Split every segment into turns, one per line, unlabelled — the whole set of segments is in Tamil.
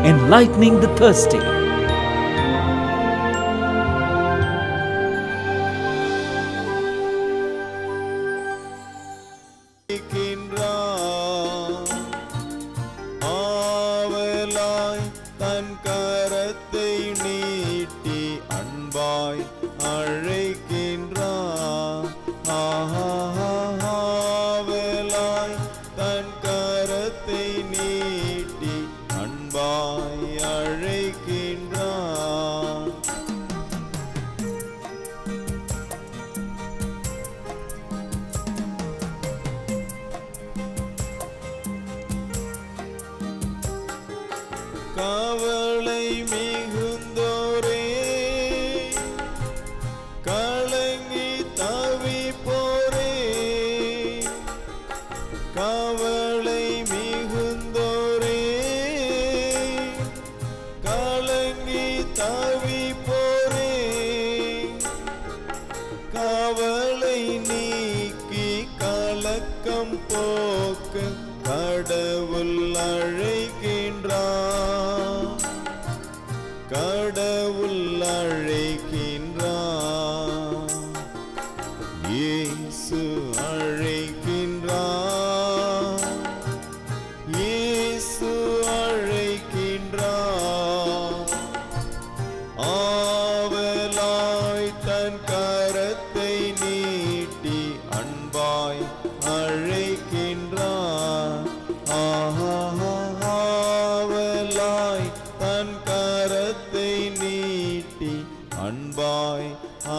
enlightening the thirsty.
இருக்கின்றார். ஆவலாய் தன் கரத்தை நீட்டி அன்பாய் அழைக்கின்றார் ஆஹா, ஆவலாய் தன் கரத்தை நீட்டி அன்பாய் அழைக்கின்றார் கவலை மிகுந்தோரே கலங்கி தவிப்போரே கவலை மிகுந்தோரே கலங்கி தவிப்போரே கவலை நீக்கி கலக்கம் போக்க கடவுள் அழைக்கின்றார் கடவுள் அழைக்கின்றார் இயேசு அழைக்கின்றார் இயேசு அழைக்கின்றார் ஆவலாய் தன் கரத்தை நீட்டி அன்பாய் அழைக்கின்றார் ஆஹா, ஆவலாய் தன் கரத்தை நீட்டி அன்பாய்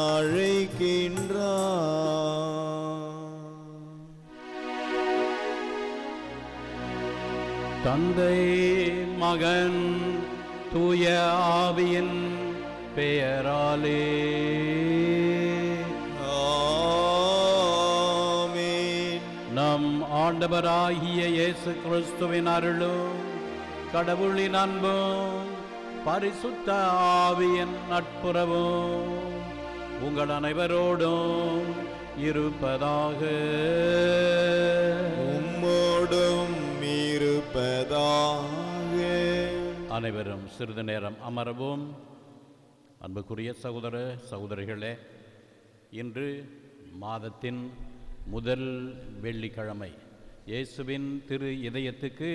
அழைக்கின்றார்
தந்தை மகன் தூய ஆவியின் பெயராலே
ஆமென்
நம் ஆண்டவராகிய இயேசு கிறிஸ்துவின் அருளும் கடவுளின் அன்பும் பரிசுத்த ஆவியின் நட்புறவும் உங்கள் அனைவரோடும் இருப்பதாக
உம்மோடும் இருப்பதாக
அனைவரும் சிறிது நேரம் அமரவும் அன்புக்குரிய சகோதர சகோதரிகளே இன்று மாதத்தின் முதல் வெள்ளிக்கிழமை இயேசுவின் திரு இதயத்துக்கு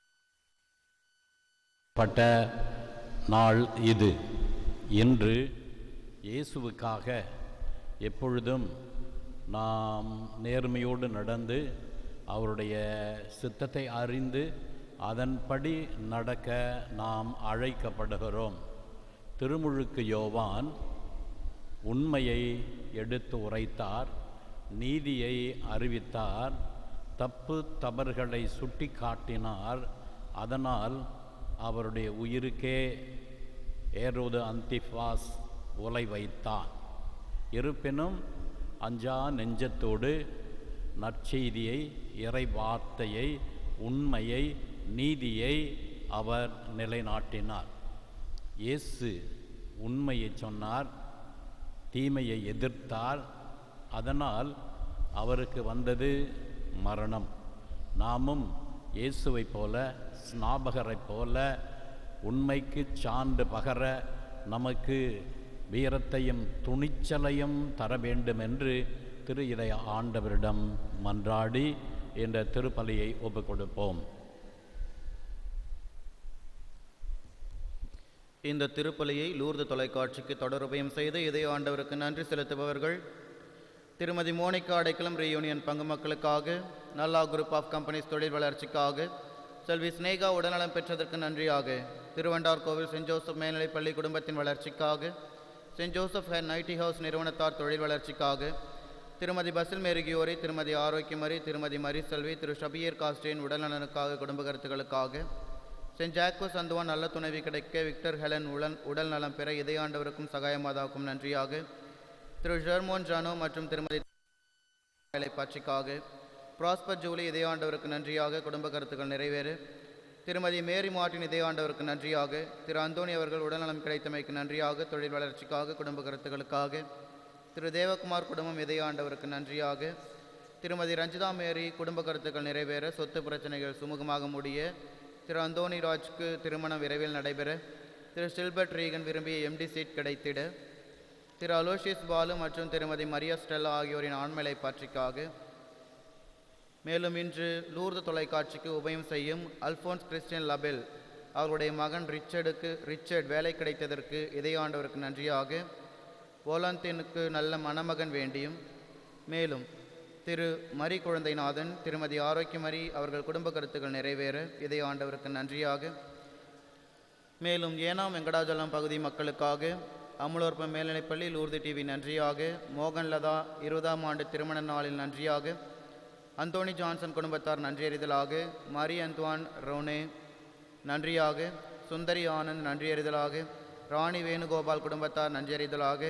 பட்ட நாள் இது இன்று இயேசுவுக்காக எப்பொழுதும் நாம் நேர்மையோடு நடந்து அவருடைய சித்தத்தை அறிந்து அதன்படி நடக்க நாம் அழைக்கப்படுகிறோம் திருமுழுக்கு யோவான் உண்மையை எடுத்து உரைத்தார் நீதியை அறிவித்தார் தப்பு தவறுகளை சுட்டி காட்டினார் அதனால் அவருடைய உயிருக்கே ஏரோது அந்திஃபாஸ் உலை வைத்தான் இருப்பினும் அஞ்சா நெஞ்சத்தோடு நற்செய்தியை இறை வார்த்தையை உண்மையை நீதியை அவர் நிலைநாட்டினார் இயேசு உண்மையை சொன்னார் தீமையை எதிர்த்தார் அதனால் அவருக்கு வந்தது மரணம் நாமும் இயேசுவைப் போல ஸ்நாபகரைப் போல உண்மைக்கு சான்று பகர நமக்கு வீரத்தையும் துணிச்சலையும் தர வேண்டும் என்று திரு இதய ஆண்டவரிடம் மன்றாடி என்ற திருப்பலியை ஒப்புக் கொடுப்போம்
இந்த திருப்பலியை லூர்து தொலைக்காட்சிக்கு தொடர்பயம் செய்து இதய ஆண்டவருக்கு நன்றி செலுத்துபவர்கள் திருமதி மோனிகா அடைக்கலம் ரீயூனியன் பங்கு மக்களுக்காக நல்லா குரூப் ஆஃப் கம்பெனிஸ் தொழில் வளர்ச்சிக்காக செல்வி ஸ்னேகா உடல்நலம் பெற்றதற்கு நன்றியாக திருவண்டார் கோவில் சென்ட் ஜோசப் மேல்நிலைப் பள்ளி குடும்பத்தின் வளர்ச்சிக்காக saint Joseph hair nighty house நிறுவனத்தார் தொழில் வளர்ச்சிக்காக திருமதி பசில் மேருகியோரி திருமதி ஆரோக்கியமரி திருமதி மரி செல்வி திரு ஷபியர் காஸ்டேன் உடல்நலனுக்காக குடும்ப கருத்துக்களுக்காக சென்ட் ஜாக்கோஸ் அந்துவான் நல்ல துணைவி கிடைக்க விக்டர் ஹெலன் உடல் உடல் நலம் பெற இதையாண்டவருக்கும் சகாயமாதாக்கும் நன்றியாக திரு ஷெர்மோன் ஜானோ மற்றும் திருமதி பட்சிக்காக ப்ராஸ்பர் ஜூலி இதயாண்டவருக்கு நன்றியாக குடும்ப கருத்துக்கள் நிறைவேறு திருமதி மேரி மார்ட்டின் இதயாண்டவருக்கு நன்றியாக திரு அந்தோணி அவர்கள் உடல்நலம் கிடைத்தமைக்கு நன்றியாக தொழில் வளர்ச்சிக்காக குடும்ப கருத்துக்களுக்காக திரு தேவகுமார் குடும்பம் இதயாண்டவருக்கு நன்றியாக திருமதி ரஞ்சிதா மேரி குடும்ப கருத்துக்கள் நிறைவேற சொத்து பிரச்சனைகள் சுமூகமாக முடிய திரு அந்தோனி ராஜ்க்கு திருமணம் விரைவில் நடைபெற திரு சில்பர்ட் ரீகன் விரும்பிய எம்டி சீட் கிடைத்திட திரு அலோஷியஸ் பாலு மற்றும் திருமதி மரியா ஸ்டெல்லா ஆகியோரின் ஆண்மலை பற்றிக்காக மேலும் இன்று லூர்து தொலைக்காட்சிக்கு உபயம் செய்யும் அல்போன்ஸ் கிறிஸ்டியன் லபெல் அவருடைய மகன் ரிச்சர்டுக்கு ரிச்சர்ட் வேலை கிடைத்ததற்கு இதயாண்டவருக்கு நன்றியாக ஓலாந்தினுக்கு நல்ல மணமகன் வேண்டியும் மேலும் திரு மரி குழந்தைநாதன் திருமதி ஆரோக்கியமரி அவர்கள் குடும்ப கருத்துக்கள் நிறைவேற இதை ஆண்டவருக்கு நன்றியாக மேலும் ஏனாம் வெங்கடாஜலம் பகுதி மக்களுக்காக அமுலோற்பம் மேல்நிலைப்பள்ளி லூர்து டிவி நன்றியாக மோகன்லதா இருபதாம் ஆண்டு திருமண நாளில் நன்றியாக அந்தோனி ஜான்சன் குடும்பத்தார் நன்றியறிதலாக மரி அந்த்வான் ரோனே நன்றியாக சுந்தரி ஆனந்த் நன்றியறிதலாக ராணி வேணுகோபால் குடும்பத்தார் நன்றியறிதலாக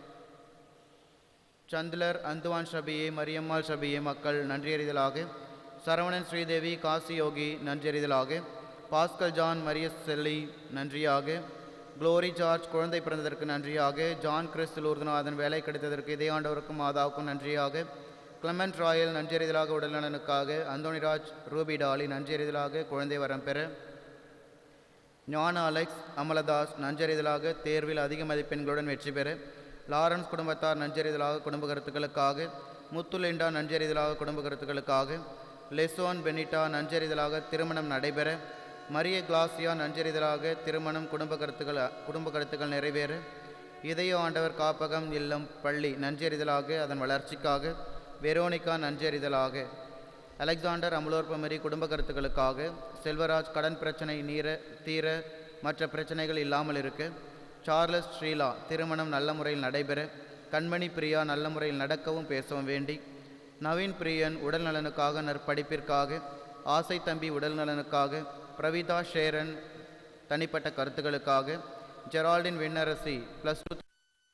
சந்திலர் அந்துவான் ஷபியே மரியம்மாள் ஷபியே மக்கள் நன்றியறிதலாக சரவணன் ஸ்ரீதேவி காசி யோகி நன்றியறிதலாக பாஸ்கல் ஜான் மரியஸ் செல்லி நன்றியாக குளோரி ஜார்ஜ் குழந்தை பிறந்ததற்கு நன்றியாக ஜான் கிறிஸ்து லூர்துநாதன் வேலை கிடைத்ததற்கு இதே ஆண்டவருக்கும் மாதாவுக்கும் நன்றியாக கிளமெண்ட் ராயல் நன்றியறிதலாக உடல்நலனுக்காக அந்தோனிராஜ் ரூபி டாலி நன்றியறிதலாக குழந்தை வரம் பெற ஞான அலெக்ஸ் அமலதாஸ் நஞ்சறிதலாக தேர்வில் அதிக மதிப்பெண்களுடன் வெற்றி பெற லாரன்ஸ் குடும்பத்தார் நஞ்சறிதலாக குடும்ப கருத்துக்களுக்காக முத்துலிண்டா நஞ்சறிதலாக குடும்ப கருத்துக்களுக்காக லெசோன் பெனிட்டா நஞ்சறிதலாக திருமணம் நடைபெற மரிய கிளாசியா நஞ்சறிதலாக திருமணம் குடும்ப கருத்துக்கள் குடும்ப கருத்துக்கள் நிறைவேற இதய ஆண்டவர் காப்பகம் இல்லம் பள்ளி நஞ்சறிதலாக அதன் வளர்ச்சிக்காக வெரோனிகா நஞ்சறிதலாக அலெக்சாண்டர் அமலோற்பமரி குடும்ப கருத்துக்களுக்காக செல்வராஜ் கடன் பிரச்சனை நீர தீர மற்ற பிரச்சனைகள் இல்லாமல் இருக்க சார்லஸ் ஸ்ரீலா திருமணம் நல்ல முறையில் நடைபெற கண்மணி பிரியா நல்ல முறையில் நடக்கவும் பேசவும் வேண்டி நவீன் பிரியன் உடல் நலனுக்காக நற்படிப்பிற்காக ஆசை தம்பி உடல் நலனுக்காக பிரவிதா ஷேரன் தனிப்பட்ட கருத்துக்களுக்காக Geraldine Vinnarasi plus two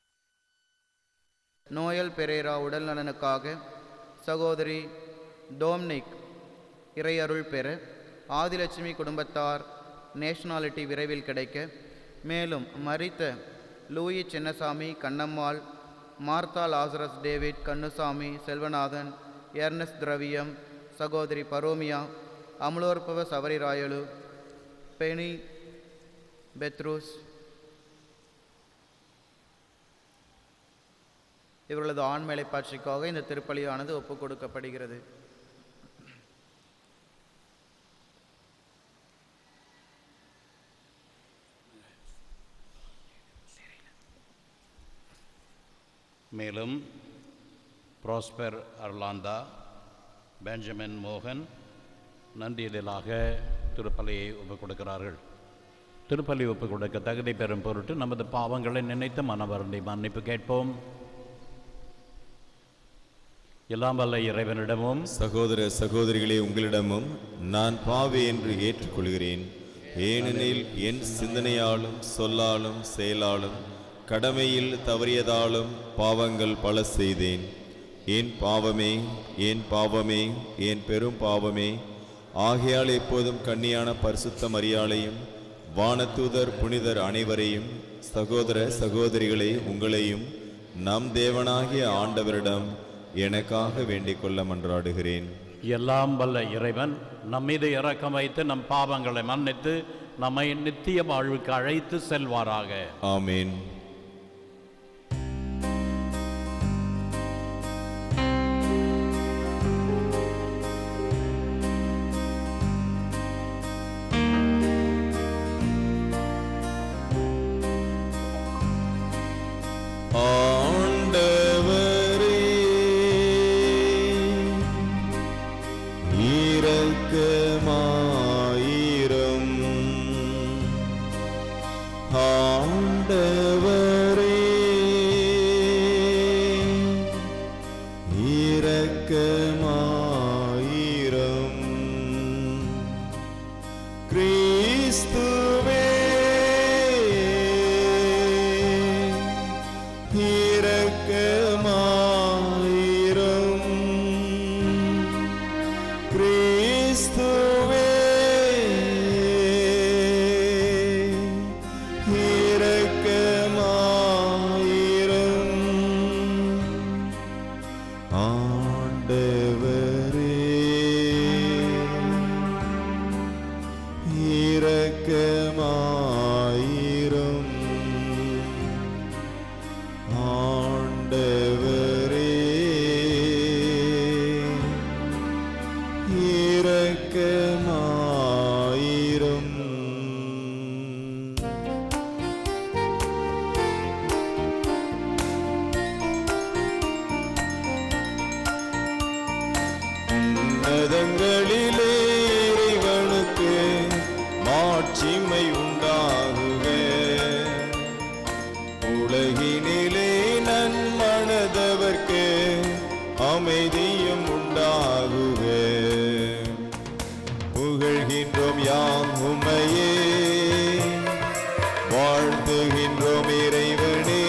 Noel Pereira உடல் நலனுக்காக சகோதரி டோம்னிக் இறையருள் பெற ஆதிலட்சுமி குடும்பத்தார் நேஷனாலிட்டி விரைவில் கிடைக்க மேலும் மரித்த Louis Chinnasamy Kannammal Martha Lazarus David Kannusamy Selvanathan Ernest Thiraviyam சகோதரி பரோமியா அமலோற்பவ சவரிராயலு பெனி பெத்ரூஸ் இவர்களது ஆண்மேலை பாட்சிக்காக இந்த திருப்பலியானது ஒப்புக் கொடுக்கப்படுகிறது
மேலும் ப்ராஸ்பர் அர்லாந்தா பெஞ்சமின் மோகன் நன்றியதலாக திருப்பலியை ஒப்புக் கொடுக்கிறார்கள் திருப்பலி ஒப்புக் கொடுக்க தகுதி பெறும் பொருட்டு நமது பாவங்களை நினைத்து மனவருந்தை மன்னிப்பு கேட்போம் எல்லாம் வல்ல இறைவனிடமும்
சகோதர சகோதரிகளே உங்களிடமும் நான் பாவி என்று ஏற்றுக்கொள்கிறேன் ஏனெனில் என் சிந்தனையாலும் சொல்லாலும் செயலாலும் கடமையில் தவறியதாலும் பாவங்கள் பல செய்தேன் என் பாவமே என் பாவமே என் பெரும் பாவமே ஆகையால் எப்போதும் கன்னியான பரிசுத்த மரியாளையும் வானதூதர் புனிதர் அனைவரையும் சகோதர சகோதரிகளே உங்களையும் நம் தேவனாகிய ஆண்டவரிடம் எனக்காக வேண்டிக் கொள்ள மன்றாடுகிறேன்
எல்லாம் வல்ல இறைவன் நம்மீது இரக்கம் வைத்து நம் பாவங்களை மன்னித்து நம்மை நித்திய வாழ்வுக்கு அழைத்து செல்வாராக
ஆமேன் ஆண்டவரே இரக்கமாயிரம் ஆண்டவரே இரக்கமாயிரம் கிறிஸ்துவே இரக்கமாயிரம் கிறிஸ்துவே இரக்கமாயிரம் அமைதியும் உண்டாகுக புகழ்கின்றோம் யாம் உம்மையே வாழ்த்துகின்றோம் இறைவனே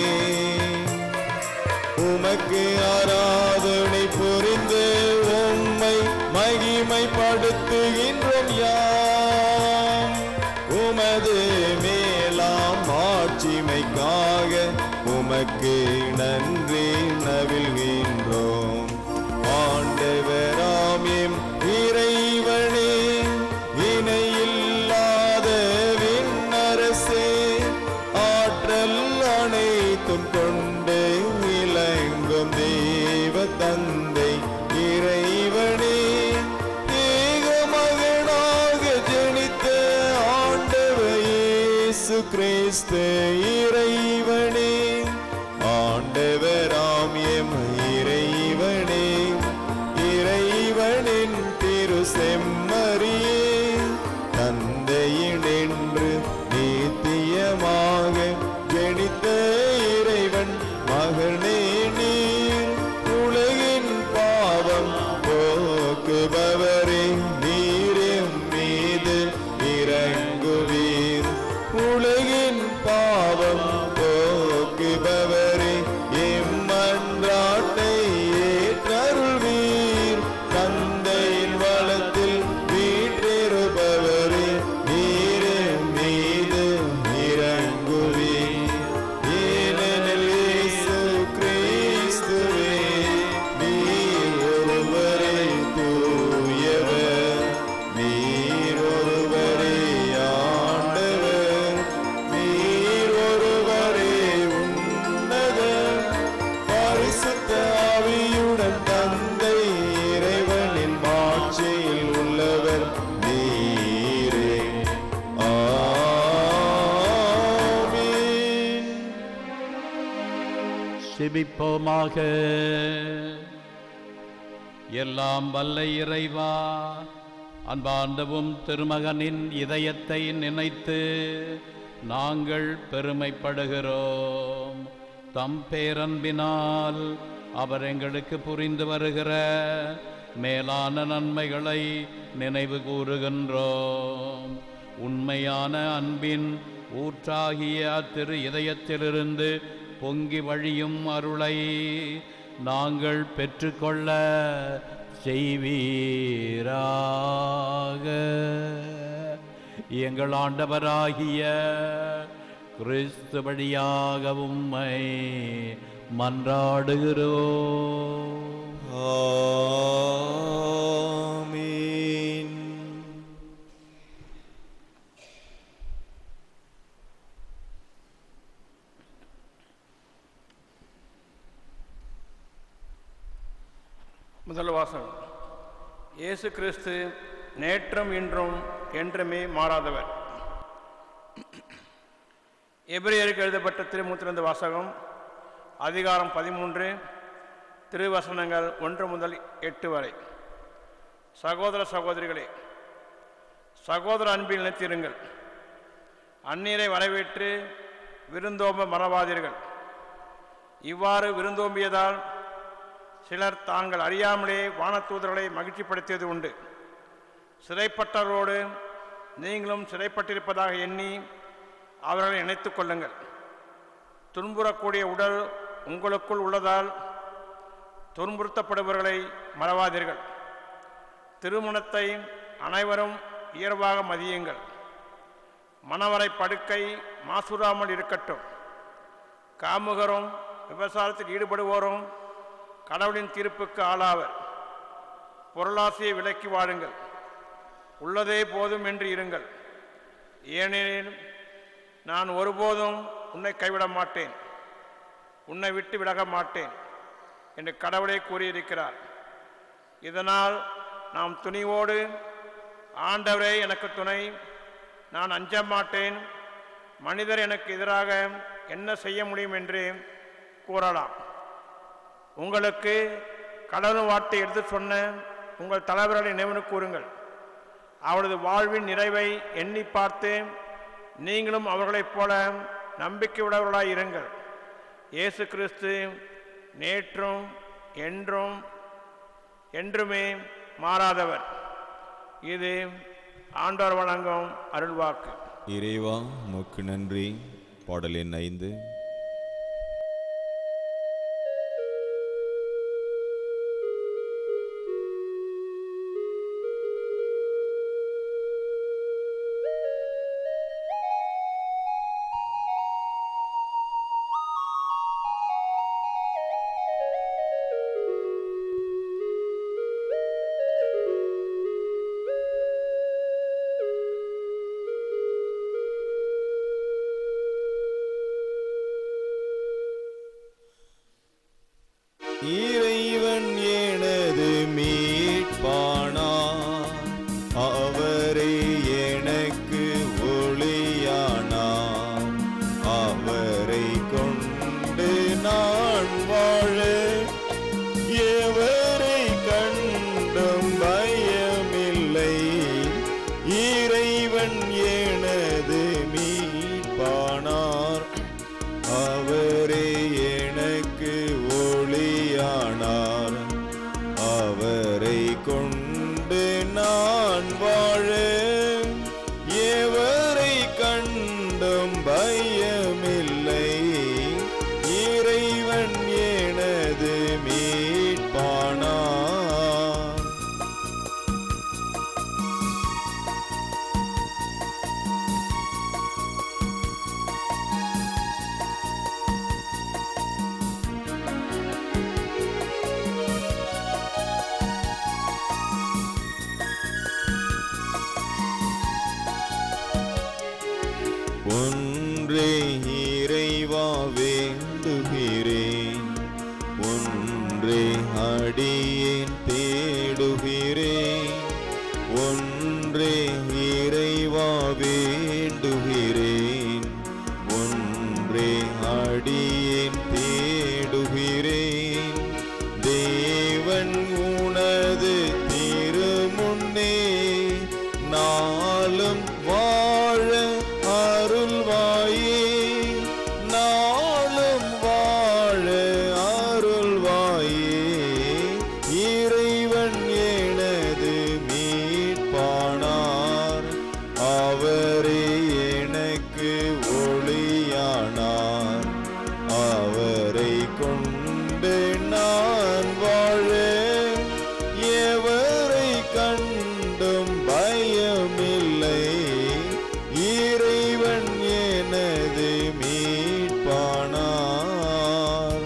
உமக்கு ஆராதனை புரிந்து உம்மை மகிமைப்படுத்துகின்றோம் யாம் உமது மேலாம் ஆட்சிமைக்காக உமக்கு நன்றி நவில்கின்றோம் ஆண்டவராம் எம் இறைவனே இணையில்லாத விண்ணரசே ஆற்றல் அனைத்தும் கொண்டு விளங்கும் தேவ தந்தை இறைவனே ஏக மகனாக ஜனித்த ஆண்டவர் இயேசு கிறிஸ்து இறைவனே ஆண்டவராம் எம் இறைவனே இறைவனின் திரு செம்மறியே தந்தையினின்று நித்தியமாக ஜனித்த இறைவன் மகனே நீர் உலகின் பாவம் போக்குபவரே நீரின் மீது இறங்குவீர் உலகின் பாவம் போக்குபவரே எம்மன்றாட்டை ஏற்றருள்வீர் தந்தையின் வளத்தில் வீற்றிருப்பவரே நீரின் மீது இறங்குவீர் ஏனெனில் இயேசு கிறிஸ்துவே நீர் ஒருவரே தூயவர் நீர் ஒருவரே ஆண்டவர் நீர் ஒருவரே உன்னதர் பரிசுத்த ஆவியுடன் தந்தை இறைவனின் மாட்சியில் உள்ளவர் நீரே ஆமென்
செபிப்போமாக எல்லாம் வல்ல இறைவா அன்பாண்டவும் திருமகனின் இதயத்தை நினைத்து நாங்கள் பெருமைப்படுகிறோம் தம் பேரன்பினால் அவர் எங்களுக்கு புரிந்து வருகிற மேலான நன்மைகளை நினைவு கூறுகின்றோம் உண்மையான அன்பின் ஊற்றாகிய அத்திரு இதயத்திலிருந்து பொங்கி வழியும் அருளை நாங்கள் பெற்றுக்கொள்ள செய்வீராக எங்கள் ஆண்டவராகிய கிறிஸ்து வழியாக உம்மை மன்றாடுகிறோம்
ஆமென்
முதல் வாசகம் இயேசு கிறிஸ்து நேற்றும் இன்றும் என்றுமே மாறாதவர் எபிரேயருக்கு எழுதப்பட்ட திருமூத்திருந்த வாசகம் அதிகாரம் பதிமூன்று திருவசனங்கள் ஒன்று முதல் எட்டு வரை சகோதர சகோதரிகளே சகோதர அன்பில் நிலைத்திருங்கள் அந்நீரை வரவேற்று விருந்தோம்ப மறவாதீர்கள் இவ்வாறு விருந்தோம்பியதால் சிலர் தாங்கள் அறியாமலே வானதூதர்களை மகிழ்ச்சிப்படுத்தியது உண்டு சிறைப்பட்டவரோடு நீங்களும் சிறைப்பட்டிருப்பதாக எண்ணி அவர்களை இணைத்துக் கொள்ளுங்கள் துன்புறக்கூடிய உடல் உங்களுக்குள் உள்ளதால் துன்புறுத்தப்படுபவர்களை மறவாதீர்கள் திருமணத்தை அனைவரும் இயல்பாக மதியுங்கள் மணவரை படுக்கை மாசூராமல் இருக்கட்டும் காமுகரும் விவசாயத்தில் ஈடுபடுவோரும் கடவுளின் தீர்ப்புக்கு ஆளாவர் பொருளாசையை விலக்கி வாழுங்கள் உள்ளதே போதும் என்று இருங்கள் ஏனெனில் நான் ஒருபோதும் உன்னை கைவிட மாட்டேன் உன்னை விட்டு விலக மாட்டேன் என்று கடவுளே கூறியிருக்கிறார் இதனால் நாம் துணிவோடு ஆண்டவரே எனக்கு துணை நான் அஞ்ச மாட்டேன் மனிதர் எனக்கு எதிராக என்ன செய்ய முடியும் என்று கூறலாம் உங்களுக்கு கடவுள் வார்த்தை எடுத்து சொன்ன உங்கள் தலைவர்களை நினைவு கூறுங்கள் அவரது வாழ்வின் நிறைவை எண்ணி பார்த்து நீங்களும் அவர்களைப் போல நம்பிக்கை உடையவர்களாய் இருங்கள் இயேசு கிறிஸ்து நேற்றும் என்றும் என்றுமே மாறாதவர் இது ஆண்டவர் வழங்கும் அருள்வாக்கு
இறைவா உமக்கு நன்றி பாடல் எண் ஐந்து இறைவன் எனது மீட்பானார் அவரே எனக்கு ஒளியானார் அவரை கொண்டு நான் வாழ எவரை கண்டும் பயமில்லை இறைவன் எனது மீட்பானார் அவரே எனக்கு ஒளியானார் அவரை கொண்டு நான் வாழ எவரை கண்டும் பயமில்லை இறைவன் எனது மீட்பானார் ஒன்றே இறைவா வேண்டுகிறேன் ஒன்றே அடியேன் தேடுகிறேன் ஒன்றே இறைவா வேண்டுகிறேன் ஒன்றே அடியேன் தேடுகிறேன் தேவன் உனது திருமுன்னே நாளும் வாழ அருள்வாயே நாளும் வாழ அருள்வாயே இறைவன் எனது மீட்பானார் அவரே எனக்கு ஒளியானார் அவரை கொண்டு நான் வாழ எவரை கண்டும் பயமில்லை இறைவன் எனது மீட்பானார்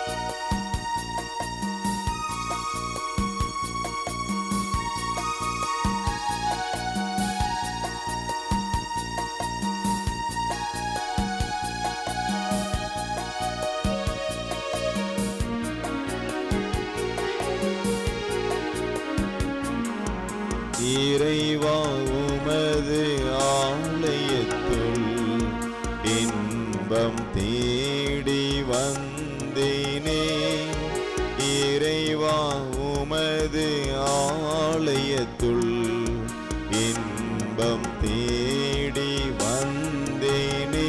இறைவா உமது ஆலயத்துள் இன்பம் தேடி வந்தேனே இறைவா உமது ஆலயத்துள் இன்பம் தேடி வந்தேனே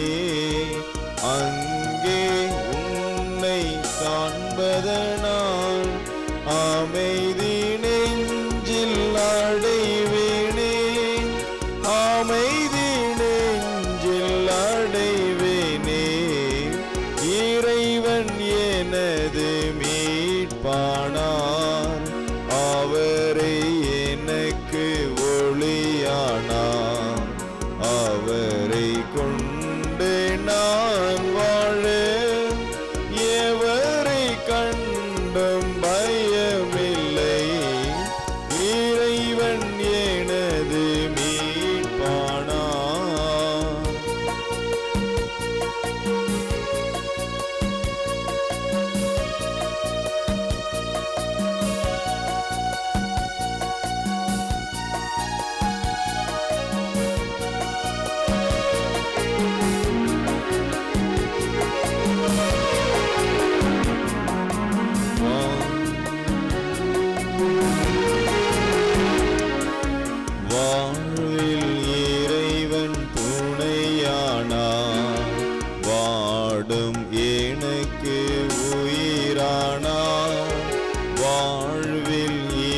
அங்கே உன்னை காண்பதனால் அமைதி நெஞ்சில் அடைவேனே அமைதி நெஞ்சில் அடைவேனே இறைவன் எனது மீட்பானார் அவரை எனக்கு ஒளியானார் அவரை கொண்டு நான் வாழ எவரை கண்டும் பயமில்லை இறைவன் எனது மீட்பானார் வாழ்வில் இறைவன் துணையானார் வாடும் எனக்கு உயிரானார் வாழ்வில்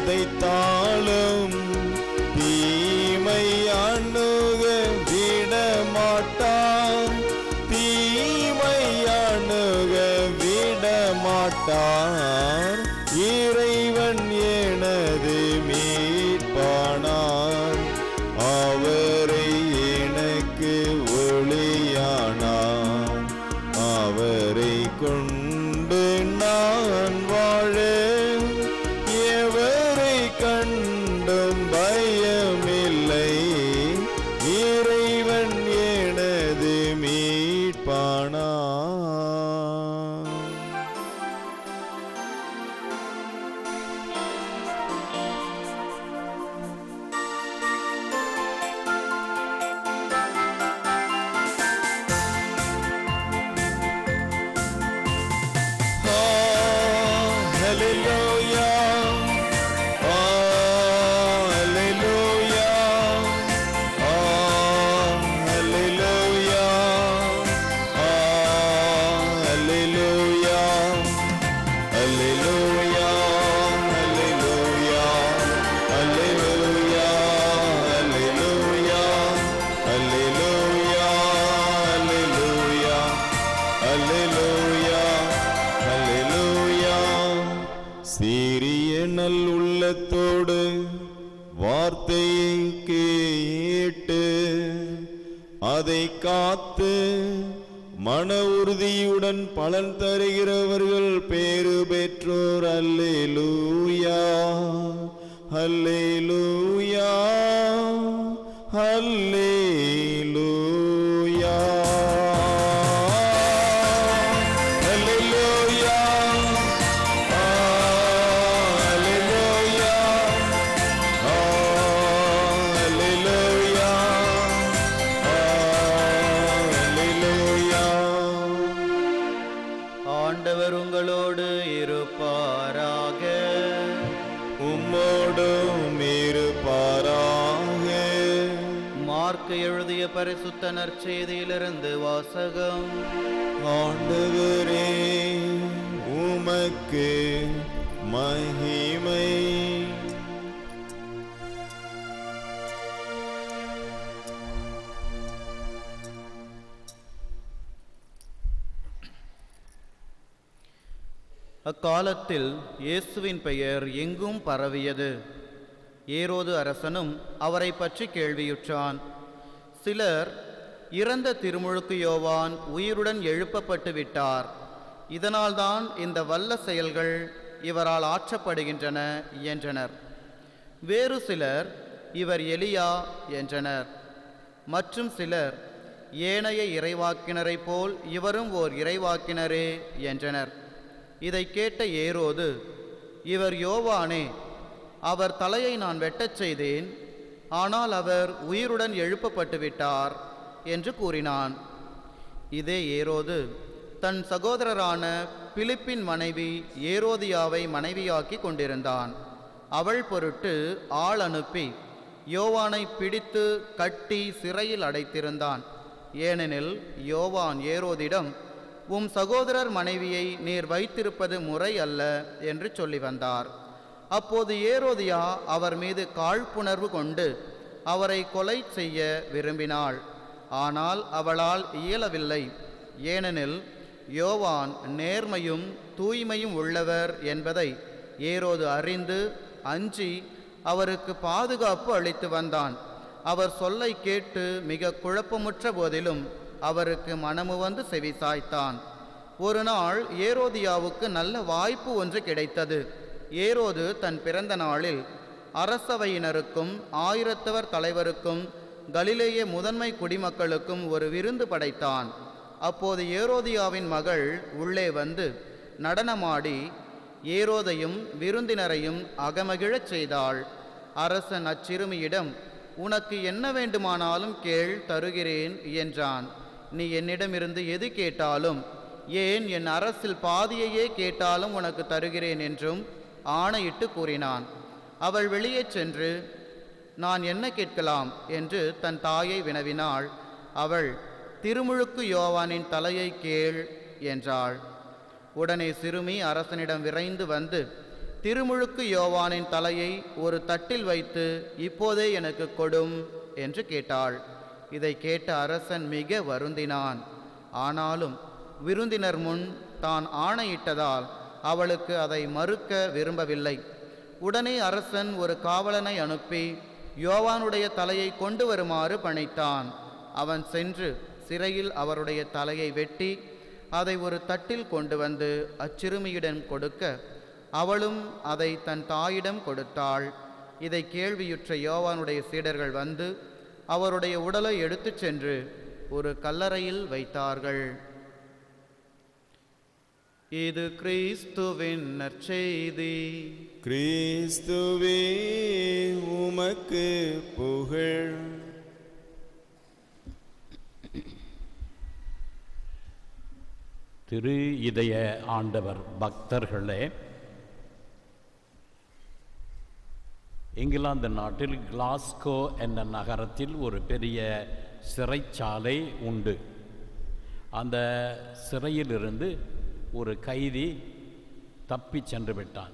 உதைத்தாலும் தீமை அணுக விட மாட்டான் தீமை அணுக விட மாட்டார் இறைவன் எனது மீட்பானார் அவரை எனக்கு ஒளியானார் அவரை கொண்டு நான் வாழ எவரை கண்டும் பயமில்லை இறைவன் எனது மீட்பானா Hallelujah. Hallelujah. Hallelujah. Hallelujah. Hallelujah. Hallelujah. Hallelujah. Hallelujah. Hallelujah. Hallelujah. Hallelujah. சீரிய நல் உள்ளத்தோடு வார்த்தையை கேட்டு அதை காத்து மன உறுதியுடன் பலன் தருகிறவர்கள் பேறு பெற்றோர் அல்லேலூயா அல்லேலூயா அல்லேலூயா அல்லேலூயா
ஆண்டவர் உங்களோடு இருப்பாராக
உம்மோடும் இருப்பாராக
மார்க் எழுதிய பரிசுத்த நற்செய்தியிலிருந்து வாசகம்
ஆண்டவரே உமக்கு மகிமை
அக்காலத்தில் இயேசுவின் பெயர் எங்கும் பரவியது ஏரோது அரசனும் அவரை பற்றி கேள்வியுற்றான் சிலர் இறந்த திருமுழுக்கு யோவான் உயிருடன் எழுப்பப்பட்டு விட்டார் இதனால்தான் இந்த வல்ல செயல்கள் இவரால் ஆற்றப்படுகின்றன என்றனர் வேறு சிலர் இவர் எலியா என்றனர் மற்றும் சிலர் ஏனைய இறைவாக்கினரைப் போல் இவரும் ஓர் இறைவாக்கினரே என்றனர் இதை கேட்ட ஏரோது இவர் யோவானே அவர் தலையை நான் வெட்டச் செய்தேன் ஆனால் அவர் உயிருடன் எழுப்பப்பட்டு விட்டார் என்று கூறினான் இதே ஏரோது தன் சகோதரரான பிலிப்பின் மனைவி ஏரோதியாவை மனைவியாக்கி கொண்டிருந்தான் அவள் பொருட்டு ஆள் அனுப்பி யோவானை பிடித்து கட்டி சிறையில் அடைத்திருந்தான் ஏனெனில் யோவான் ஏரோதிடம் உம் சகோதரர் மனைவியை நீர் வைத்திருப்பது முறை அல்ல என்று சொல்லி வந்தார் அப்போது ஏரோதியா அவர் மீது காழ்ப்புணர்வு கொண்டு அவரை கொலை செய்ய விரும்பினாள் ஆனால் அவளால் இயலவில்லை ஏனெனில் யோவான் நேர்மையும் தூய்மையும் உள்ளவர் என்பதை ஏரோது அறிந்து அஞ்சி அவருக்கு பாதுகாப்பு அளித்து வந்தான் அவர் சொல்லை கேட்டு மிக குழப்பமுற்ற போதிலும் அவருக்கு மனமு வந்து செவிசாய்த்தான் ஒரு நாள் ஏரோதியாவுக்கு நல்ல வாய்ப்பு ஒன்று கிடைத்தது ஏரோது தன் பிறந்த நாளில் அரசவையினருக்கும் ஆயிரத்தவர் தலைவருக்கும் கலிலேய முதன்மை குடிமக்களுக்கும் ஒரு விருந்து படைத்தான் அப்போது ஏரோதியாவின் மகள் உள்ளே வந்து நடனமாடி ஏரோதையும் விருந்தினரையும் அகமகிழச் செய்தாள் அரசன் அச்சிறுமியிடம் உனக்கு என்ன வேண்டுமானாலும் கேள் தருகிறேன் என்றான் நீ என்னிடமிருந்து எது கேட்டாலும் ஏன் என் அரசில் பாதியையே கேட்டாலும் உனக்கு தருகிறேன் என்றும் ஆணையிட்டு கூறினான் அவள் வெளியே சென்று நான் என்ன கேட்கலாம் என்று தன் தாயை வினவினாள் அவள் திருமுழுக்கு யோவானின் தலையை கேள் என்றாள் உடனே சிறுமி அரசனிடம் விரைந்து வந்து திருமுழுக்கு யோவானின் தலையை ஒரு தட்டில் வைத்து இப்போதே எனக்கு கொடும் என்று கேட்டாள் இதை கேட்ட அரசன் மிக வருந்தினான் ஆனாலும் விருந்தினர் முன் தான் ஆணையிட்டதால் அவளுக்கு அதை மறுக்க விரும்பவில்லை உடனே அரசன் ஒரு காவலனை அனுப்பி யோவானுடைய தலையை கொண்டு வருமாறு பணித்தான் அவன் சென்று சிறையில் அவருடைய தலையை வெட்டி அதை ஒரு தட்டில் கொண்டு வந்து அச்சிறுமியிடம் கொடுக்க அவளும் அதை தன் தாயிடம் கொடுத்தாள் இதை கேள்வியுற்ற யோவானுடைய சீடர்கள் வந்து அவருடைய உடலை எடுத்துச் சென்று ஒரு கல்லறையில் வைத்தார்கள் இது கிறிஸ்துவின் நற்செய்தி
கிறிஸ்துவே உமக்கு புகழ்
திரு இதய ஆண்டவர் பக்தர்களே இங்கிலாந்து நாட்டில் கிளாஸ்கோ என்ற நகரத்தில் ஒரு பெரிய சிறைச்சாலை உண்டு அந்த சிறையிலிருந்து ஒரு கைதி தப்பிச் சென்று விட்டான்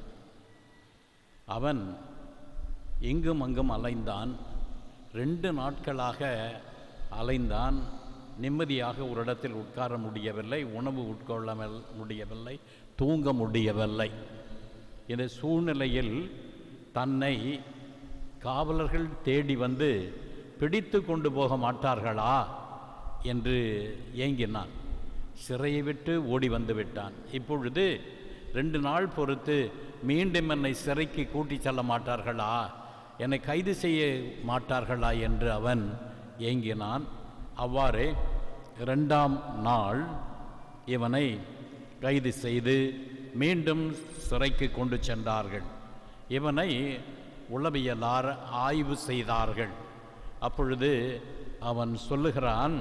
அவன் இங்கும் அங்கும் அலைந்தான் ரெண்டு நாட்களாக அலைந்தான் நிம்மதியாக ஒரு இடத்தில் உட்கார முடியவில்லை உணவு உட்கொள்ள மல்- முடியவில்லை தூங்க முடியவில்லை இந்த சூழ்நிலையில் தன்னை காவலர்கள் தேடி வந்து பிடித்து கொண்டு போக மாட்டார்களா என்று ஏங்கினான் சிறையை விட்டு ஓடி வந்து விட்டான் இப்பொழுது ரெண்டு நாள் பொறுத்து மீண்டும் என்னை சிறைக்கு கூட்டிச் செல்ல மாட்டார்களா என்னை கைது செய்ய மாட்டார்களா என்று அவன் ஏங்கினான் அவ்வாறே இரண்டாம் நாள் இவனை கைது செய்து மீண்டும் சிறைக்கு கொண்டு சென்றார்கள் இவனை உளவியலார் ஆய்வு செய்தார்கள் அப்பொழுது அவன் சொல்லுகிறான்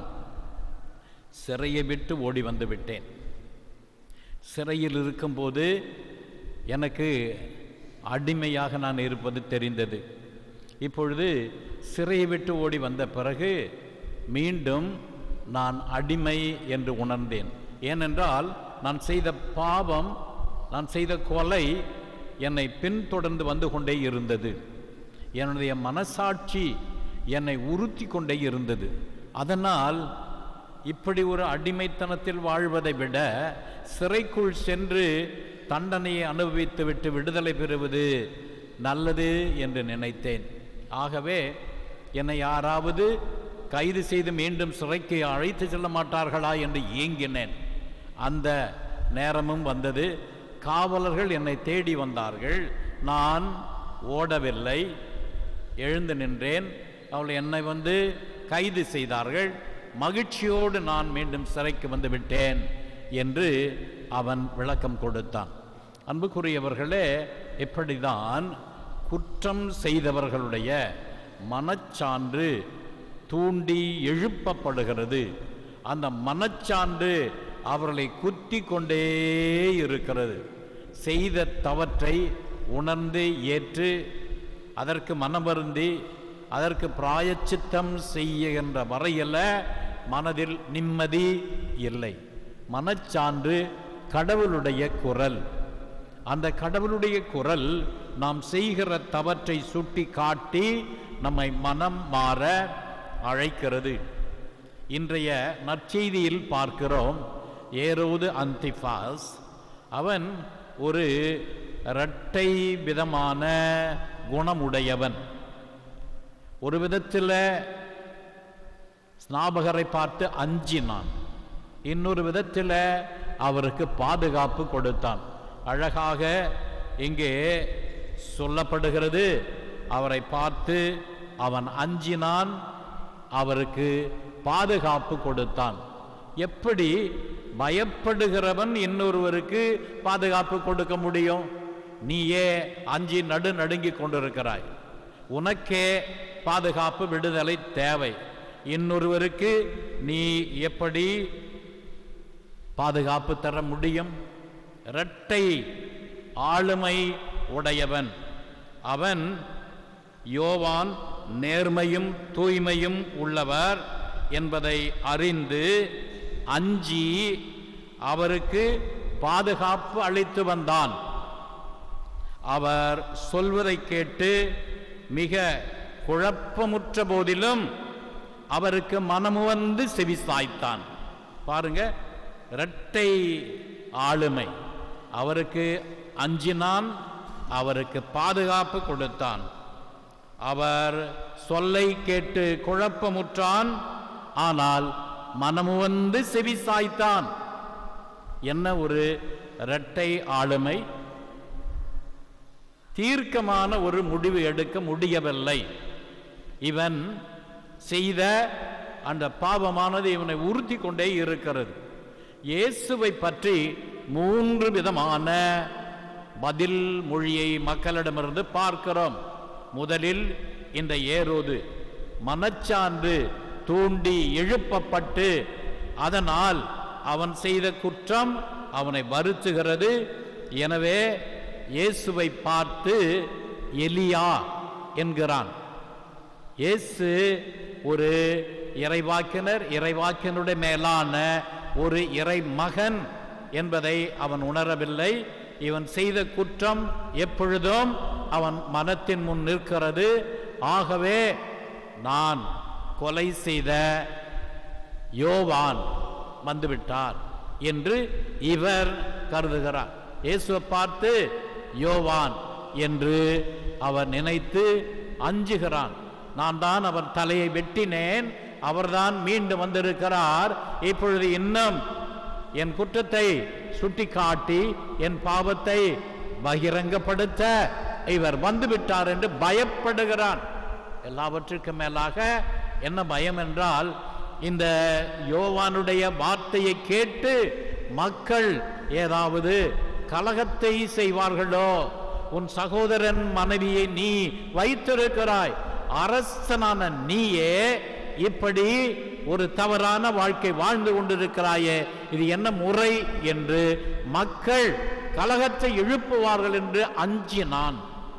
சிறையை விட்டு ஓடி வந்து விட்டேன் சிறையில் இருக்கும்போது எனக்கு அடிமையாக நான் இருப்பது தெரிந்தது இப்பொழுது சிறையை விட்டு ஓடி வந்த பிறகு மீண்டும் நான் அடிமை என்று உணர்ந்தேன் ஏனென்றால் நான் செய்த பாவம் நான் செய்த கொலை என்னை பின்தொடர்ந்து வந்து கொண்டே இருந்தது என்னுடைய மனசாட்சி என்னை உறுத்தி கொண்டே இருந்தது அதனால் இப்படி ஒரு அடிமைத்தனத்தில் வாழ்வதை விட சிறைக்குள் சென்று தண்டனையை அனுபவித்துவிட்டு விடுதலை பெறுவது நல்லது என்று நினைத்தேன் ஆகவே என்னை யாராவது கைது செய்து மீண்டும் சிறைக்கு அழைத்து செல்ல மாட்டார்களா என்று ஏங்கினேன் அந்த நேரமும் வந்தது காவலர்கள் என்னை தேடி வந்தார்கள் நான் ஓடவில்லை எழுந்து நின்றேன் அவள் என்னை வந்து கைது செய்தார்கள் மகிழ்ச்சியோடு நான் மீண்டும் சிறைக்கு வந்து விட்டேன் என்று அவன் விளக்கம் கொடுத்தான் அன்புக்குரியவர்களே இப்படிதான் குற்றம் செய்தவர்களுடைய மனச்சான்று தூண்டி எழுப்பப்படுகிறது அந்த மனச்சான்று அவர்களை குத்தி கொண்டே இருக்கிறது செய்த தவற்றை உணர்ந்து ஏற்று அதற்கு மனமருந்தி அதற்கு பிராயச்சித்தம் செய்கின்ற வரையில் மனதில் நிம்மதி இல்லை மனச்சான்று கடவுளுடைய குரல் அந்த கடவுளுடைய குரல் நாம் செய்கிற தவற்றை சுட்டி காட்டி நம்மை மனம் மாற அழைக்கிறது இன்றைய நற்செய்தியில் பார்க்கிறோம் ஏரோது அந்திஃபாஸ் அவன் ஒரு இரட்டை விதமான குணமுடையவன் ஒரு விதத்தில் ஸ்நாபகரை பார்த்து அஞ்சினான் இன்னொரு விதத்தில் அவருக்கு பாதுகாப்பு கொடுத்தான் அழகாக இங்கே சொல்லப்படுகிறது அவரை பார்த்து அவன் அஞ்சினான் அவருக்கு பாதுகாப்பு கொடுத்தான் எப்படி பயப்படுகிறவன் இன்னொருவருக்கு பாதுகாப்பு கொடுக்க முடியும் நீயே அஞ்சி நடு நடுங்கிக் கொண்டிருக்கிறாய் உனக்கே பாதுகாப்பு விடுதலை தேவை இன்னொருவருக்கு நீ எப்படி பாதுகாப்பு தர முடியும் இரட்டை ஆளுமை உடையவன் அவன் யோவான் நேர்மையும் தூய்மையும் உள்ளவர் என்பதை அறிந்து அஞ்சி அவருக்கு பாதுகாப்பு அளித்து வந்தான் அவர் சொல்வதை கேட்டு மிக குழப்பமுற்ற போதிலும் அவருக்கு மனமுவந்து செவி சாய்த்தான் பாருங்க இரட்டை ஆளுமை அவருக்கு அஞ்சினான் அவருக்கு பாதுகாப்பு கொடுத்தான் அவர் சொல்லை கேட்டு குழப்பமுற்றான் ஆனால் மனமுவந்து செவி சாய்த்தான் என்ன ஒரு இரட்டை ஆளுமை தீர்க்கமான ஒரு முடிவு எடுக்க முடியவில்லை இவன் செய்த அந்த பாவமானது இவனை உறுத்தி கொண்டே இருக்கிறது இயேசுவை பற்றி மூன்று விதமான பதில் மொழியை மக்களிடமிருந்து பார்க்கிறோம் முதலில் இந்த ஏரோது மனச்சான்று தூண்டி எழுப்பப்பட்டு அதனால் அவன் செய்த குற்றம் அவனை வருத்துகிறது எனவே இயேசுவை பார்த்து எலியா என்கிறான் இயேசு ஒரு இறைவாக்கினர் இறைவாக்கினருடைய மேலான ஒரு இறை மகன் என்பதை அவன் உணரவில்லை இவன் செய்த குற்றம் எப்பொழுதும் அவன் மனத்தின் முன் நிற்கிறது ஆகவே நான் கொலை செய்த யோவான் வந்துவிட்டார் என்று இவர் கருதுகிறார் இயேசுவை பார்த்து யோவான் என்று அவர் நினைத்து அஞ்சுகிறான் நான் தான் அவர் தலையை வெட்டினேன் அவர்தான் மீண்டும் வந்திருக்கிறார் இப்பொழுது இன்னும் என் குற்றத்தை சுட்டிக்காட்டி என் பாவத்தை பகிரங்கப்படுத்த இவர் வந்துவிட்டார் என்று பயப்படுகிறான் எல்லாவற்றுக்கும் மேலாக என்ன பயம் என்றால் இந்த யோவானுடைய வார்த்தையை கேட்டு மக்கள் ஏதாவது கலகத்தை செய்வார்களோ உன் சகோதரன் மனைவியை நீ வைத்திருக்கிறாய் அரசனான நீயே இப்படி ஒரு தவறான வாழ்க்கை வாழ்ந்து கொண்டிருக்கிறாயே இது என்ன முறை என்று மக்கள் கலகத்தை எழுப்புவார்கள் என்று அஞ்சினான்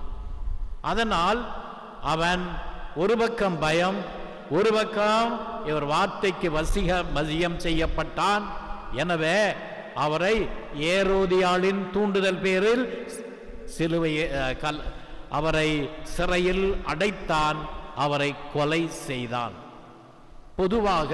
அதனால் அவன் ஒரு பக்கம் பயம் ஒரு பக்கம் இவர் வார்த்தைக்கு வசிக வசியம் செய்யப்பட்டான் எனவே அவரை ஏரோதியாளின் தூண்டுதல் பேரில் சிலுவை அஹ், கல் அவரை சிறையில் அடைத்தான் அவரை கொலை செய்தான் பொதுவாக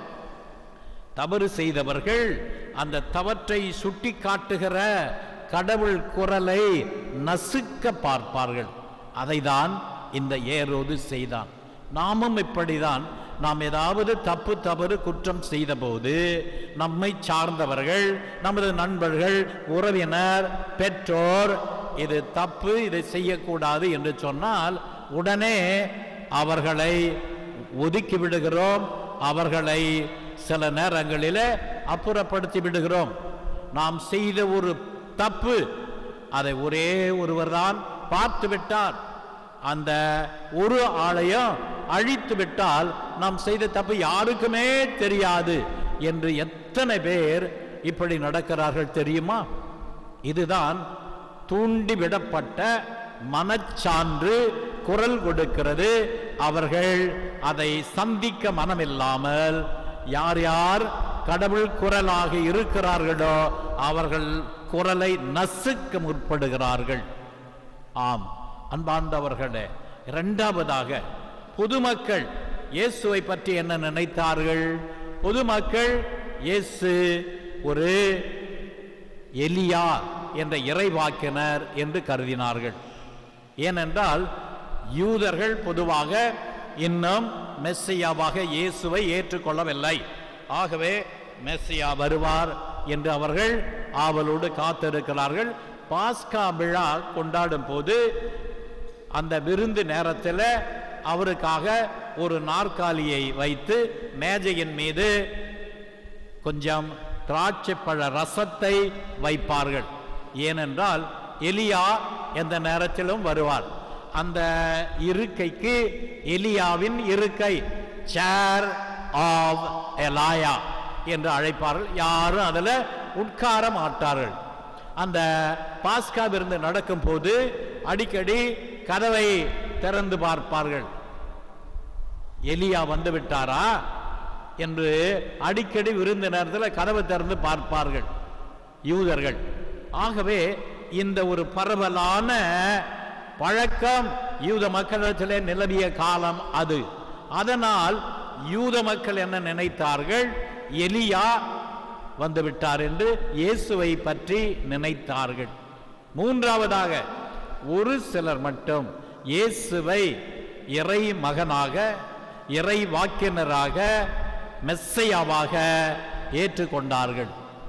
தவறு செய்தவர்கள் அந்த தவற்றை சுட்டி காட்டுகிற கடவுள் குரலை நசுக்க பார்ப்பார்கள் அதைதான் இந்த ஏரோது செய்தான் நாமும் இப்படிதான் நாம் ஏதாவது தப்பு தவறு குற்றம் செய்தபோது நம்மை சார்ந்தவர்கள் நமது நண்பர்கள் உறவினர் பெற்றோர் இது தப்பு இதை செய்யக்கூடாது என்று சொன்னால் உடனே அவர்களை ஒதுக்கி விடுகிறோம் அவர்களை சில நேரங்களிலே அப்புறப்படுத்தி விடுகிறோம் நாம் செய்த ஒரு தப்பு அதை ஒரே ஒருவர் தான் பார்த்து விட்டார் அந்த ஒரு ஆலயம் அழித்து விட்டால் நாம் செய்த தப்பு யாருக்குமே தெரியாது என்று எத்தனை பேர் இப்படி நடக்கிறார்கள் தெரியுமா இதுதான் தூண்டிவிடப்பட்ட மனச்சான்று குரல் கொடுக்கிறது அவர்கள் அதை சந்திக்க மனமில்லாமல் யார் யார் கடவுள் குரலாக இருக்கிறார்களோ அவர்கள் குரலை நசுக்க முற்படுகிறார்கள் ஆம் அன்பார்ந்தவர்களே இரண்டாவதாக பொதுமக்கள் இயேசுவை பற்றி என்ன நினைத்தார்கள் பொதுமக்கள் இயேசு ஒரு எலியா என்ற இறைவாக்கினர் என்று கருதினார்கள் ஏனென்றால் யூதர்கள் பொதுவாக இன்னும் மெஸ்ஸியாவாக இயேசுவை ஏற்றுக்கொள்ளவில்லை ஆகவே மெஸ்ஸியா வருவார் என்று அவர்கள் ஆவலோடு காத்திருக்கிறார்கள் பாஸ்கா விழா கொண்டாடும் போது அந்த விருந்து நேரத்தில் அவருக்காக ஒரு நாற்காலியை வைத்து மேஜையின் மீது கொஞ்சம் திராட்சைப்பழ ரசத்தை வைப்பார்கள் ஏனென்றால் எலியா எந்த நேரத்திலும் வருவார் அந்த இருக்கைக்கு எலியாவின் இருக்கை சேர் ஆஃப் எலாயா என்று அழைப்பார்கள் யாரும் அதில் உட்கார மாட்டார்கள் அந்த பாஸ்கா விருந்து நடக்கும் போது அடிக்கடி கதவை திறந்து பார்ப்பார்கள் எலியா வந்து விட்டாரா என்று அடிக்கடி விருந்து நேரத்தில் கதவை திறந்து பார்ப்பார்கள் யூதர்கள் ஆகவே இந்த ஒரு பரவலான பழக்கம் யூத மக்களிடத்திலே நிலவிய காலம் அது அதனால் யூத மக்கள் என்ன நினைத்தார்கள் எலியா வந்துவிட்டார் என்று இயேசுவை பற்றி நினைத்தார்கள் மூன்றாவதாக ஒரு சிலர் மட்டும் இயேசுவை இறை மகனாக இறை வாக்கினராக மெஸ்ஸையாவாக ஏற்றுக்கொண்டார்கள்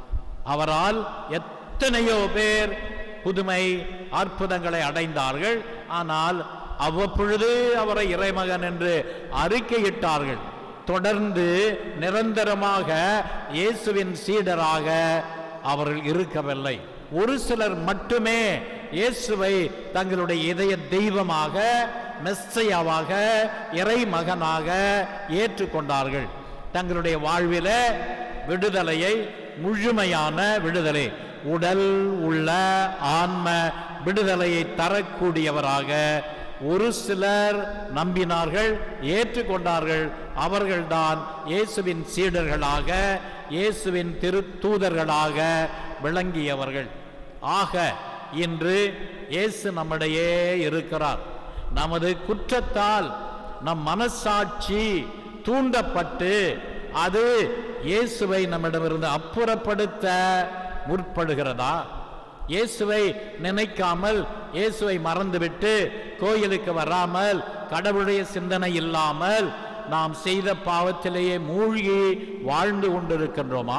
அவரால் எத்தனையோ பேர் புதுமை அற்புதங்களை அடைந்தார்கள் ஆனால் அவ்வப்பொழுது அவரை இறைமகன் என்று அறிக்கையிட்டார்கள் தொடர்ந்து நிரந்தரமாக இயேசுவின் சீடராக அவர்கள் இருக்கவில்லை ஒரு சிலர் மட்டுமே இயேசுவை தங்களுடைய இதய தெய்வமாக மெஸ்ஸையாவாக இறை மகனாக ஏற்றுக்கொண்டார்கள் தங்களுடைய வாழ்வில விடுதலையை முழுமையான விடுதலை உடல் உள்ள ஆன்ம விடுதலையை தரக்கூடியவராக ஒரு சிலர் நம்பினார்கள் ஏற்றுக்கொண்டார்கள் அவர்கள்தான் இயேசுவின் சீடர்களாக இயேசுவின் திருத்தூதர்களாக விளங்கியவர்கள் ஆக இன்று இயேசு நம்மிடையே இருக்கிறார் நமது குற்றத்தால் நம் மனசாட்சி தூண்டப்பட்டு அது இயேசுவை நம்மிடமிருந்து அப்புறப்படுத்த முற்படுகிறதா இயேசுவை நினைக்காமல் இயேசுவை மறந்துவிட்டு கோயிலுக்கு வராமல் கடவுளுடைய சிந்தனை இல்லாமல் நாம் செய்த பாவத்திலேயே மூழ்கி வாழ்ந்து கொண்டிருக்கின்றோமா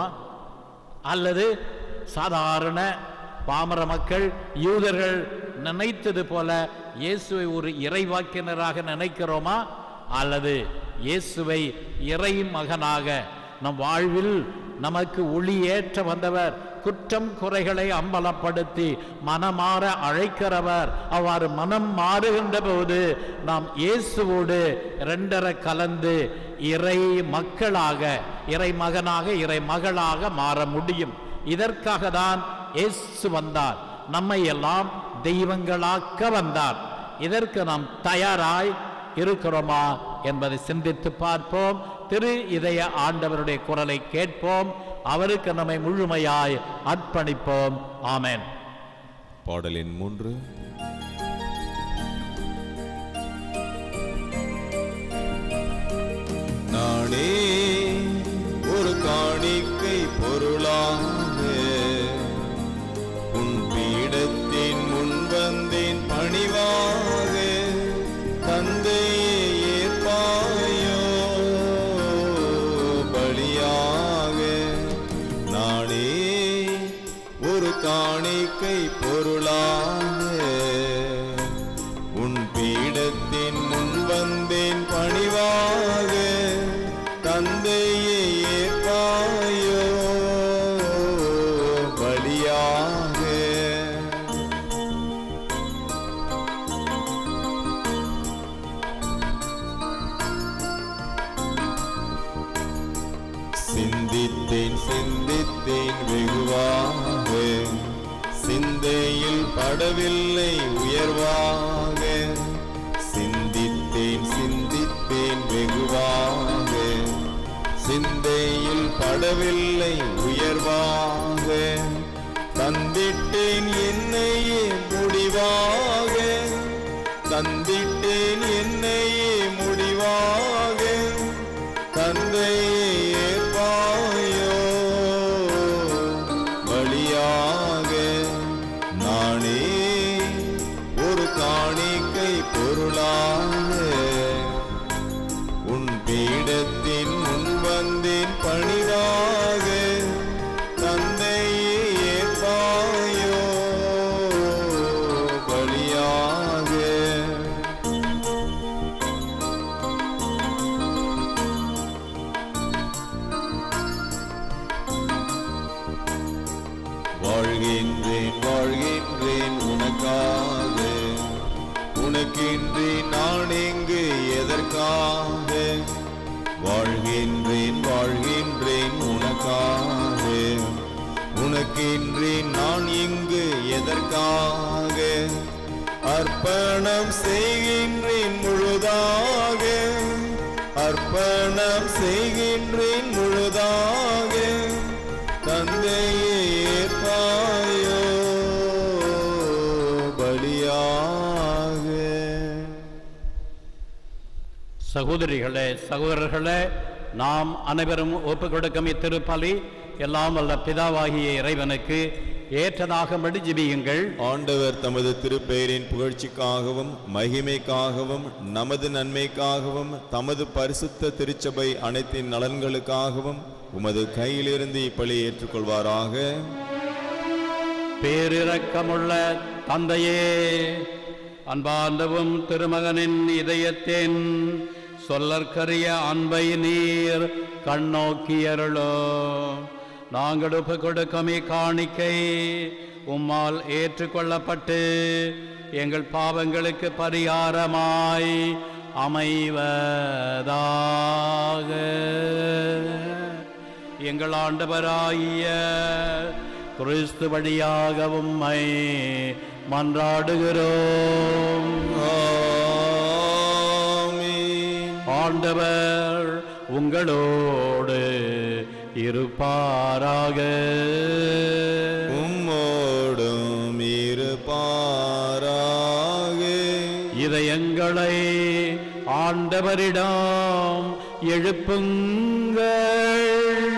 அல்லது சாதாரண பாமர மக்கள் யூதர்கள் நினைத்தது போல இயேசுவை ஒரு இறைவாக்கினராக நினைக்கிறோமா அல்லது இயேசுவை இறை மகனாக நம் வாழ்வில் நமக்கு ஒளி ஏற்ற வந்தவர் குற்றம் குறைகளை அம்பலப்படுத்தி மனமாற அழைக்கிறவர் அவ்வாறு மனம் மாறுகின்ற போது நாம் இயேசுவோடு இரண்டரை கலந்து இறை மக்களாக இறை மகனாக இறை மகளாக மாற முடியும் இதற்காக தான் இயேசு வந்தார் நம்மை எல்லாம் தெய்வங்களாக்க வந்தார் இதற்கு நாம் தயாராய் இருக்கிறோமா என்பதை சிந்தித்து பார்ப்போம் திரு இதய ஆண்டவருடைய குரலை கேட்போம் அவருக்கு நம்மை முழுமையாய் அர்ப்பணிப்போம் ஆமென்
பாடலின் மூன்று நானே ஒரு காணிக்கை பொருளாக உன் பீடத்தின் முன் வந்தேன் பணிவாக தந்தையே ஏற்பாயோ பலியாக நானே ஒரு காணிக்கை பொருளாக உன் பீடத்தின் முன் வந்தேன் பணிவாக தந்தையே ஏற்பாயோ பலியாக சிந்தித்தேன் சிந்தித்தேன் வெகுவாக சிந்தையில் படவில்லை உயர்வாக சிந்தித்தேன் சிந்தித்தேன் வெகுவாக சிந்தையில் படவில்லை உயர்வாக தந்திட்டேன் என்னையே முடிவாக தந்திட்டேன் என்னையே முடிவாக தந்தையே ஏற்பாயோ பலியாக நானே ஒரு காணிக்கை பொருளாக உன் பீடத்தின் முன் வந்தேன் பணிவாக தந்தையே ஏற்பாயோ பலியாக வாழ்கின்றேன் வாழ்கின்றேன் உனக்காக உனக்கின்றி நான் எங்கு எதற்காக வாழ்கின்றேன் வாழ்கின்றேன் உனக்காக உனக்கின்றி நான் இங்கு எதற்காக அர்ப்பணம் செய்கின்றேன் முழுதாக அர்ப்பணம் செய்கின்றேன் முழுதாக தந்தையே ஏற்பாயோ
சகோதரிகளே சகோதரர்களே நாம் அனைவரும் ஒப்புக் கொடுக்கும் இத்திருப்பலி எல்லாம் வல்ல பிதாவாகிய இறைவனுக்கு ஏற்றதாகும்படி ஜெபியுங்கள்
ஆண்டவர் தமது திருப்பெயரின் புகழ்ச்சிக்காகவும் மகிமைக்காகவும் நமது நன்மைக்காகவும் தமது பரிசுத்த திருச்சபை அனைத்தின் நலன்களுக்காகவும் உமது கையிலிருந்து இப்பலி ஏற்றுக்கொள்வாராக
பேரிரக்கமுள்ள தந்தையே அன்பார்ந்தவும் திருமகனின் இதயத்தின் சொல்லற்கரிய அன்பை நீர் கண்ணோக்கியருளோ நாங்கள் ஒப்பு கொடுக்கும் இக்காணிக்கை உம்மால் ஏற்றுக்கொள்ளப்பட்டு எங்கள் பாவங்களுக்கு பரிகாரமாய் அமைவதாக எங்கள் ஆண்டவராகிய கிறிஸ்து வழியாக உம்மை மன்றாடுகிறோம்
ஆமென்.
ஆண்டவர் உங்களோடு இருப்பாராக
உம்மோடும் இருப்பாராக
இதயங்களை ஆண்டவரிடம் எழுப்புங்கள்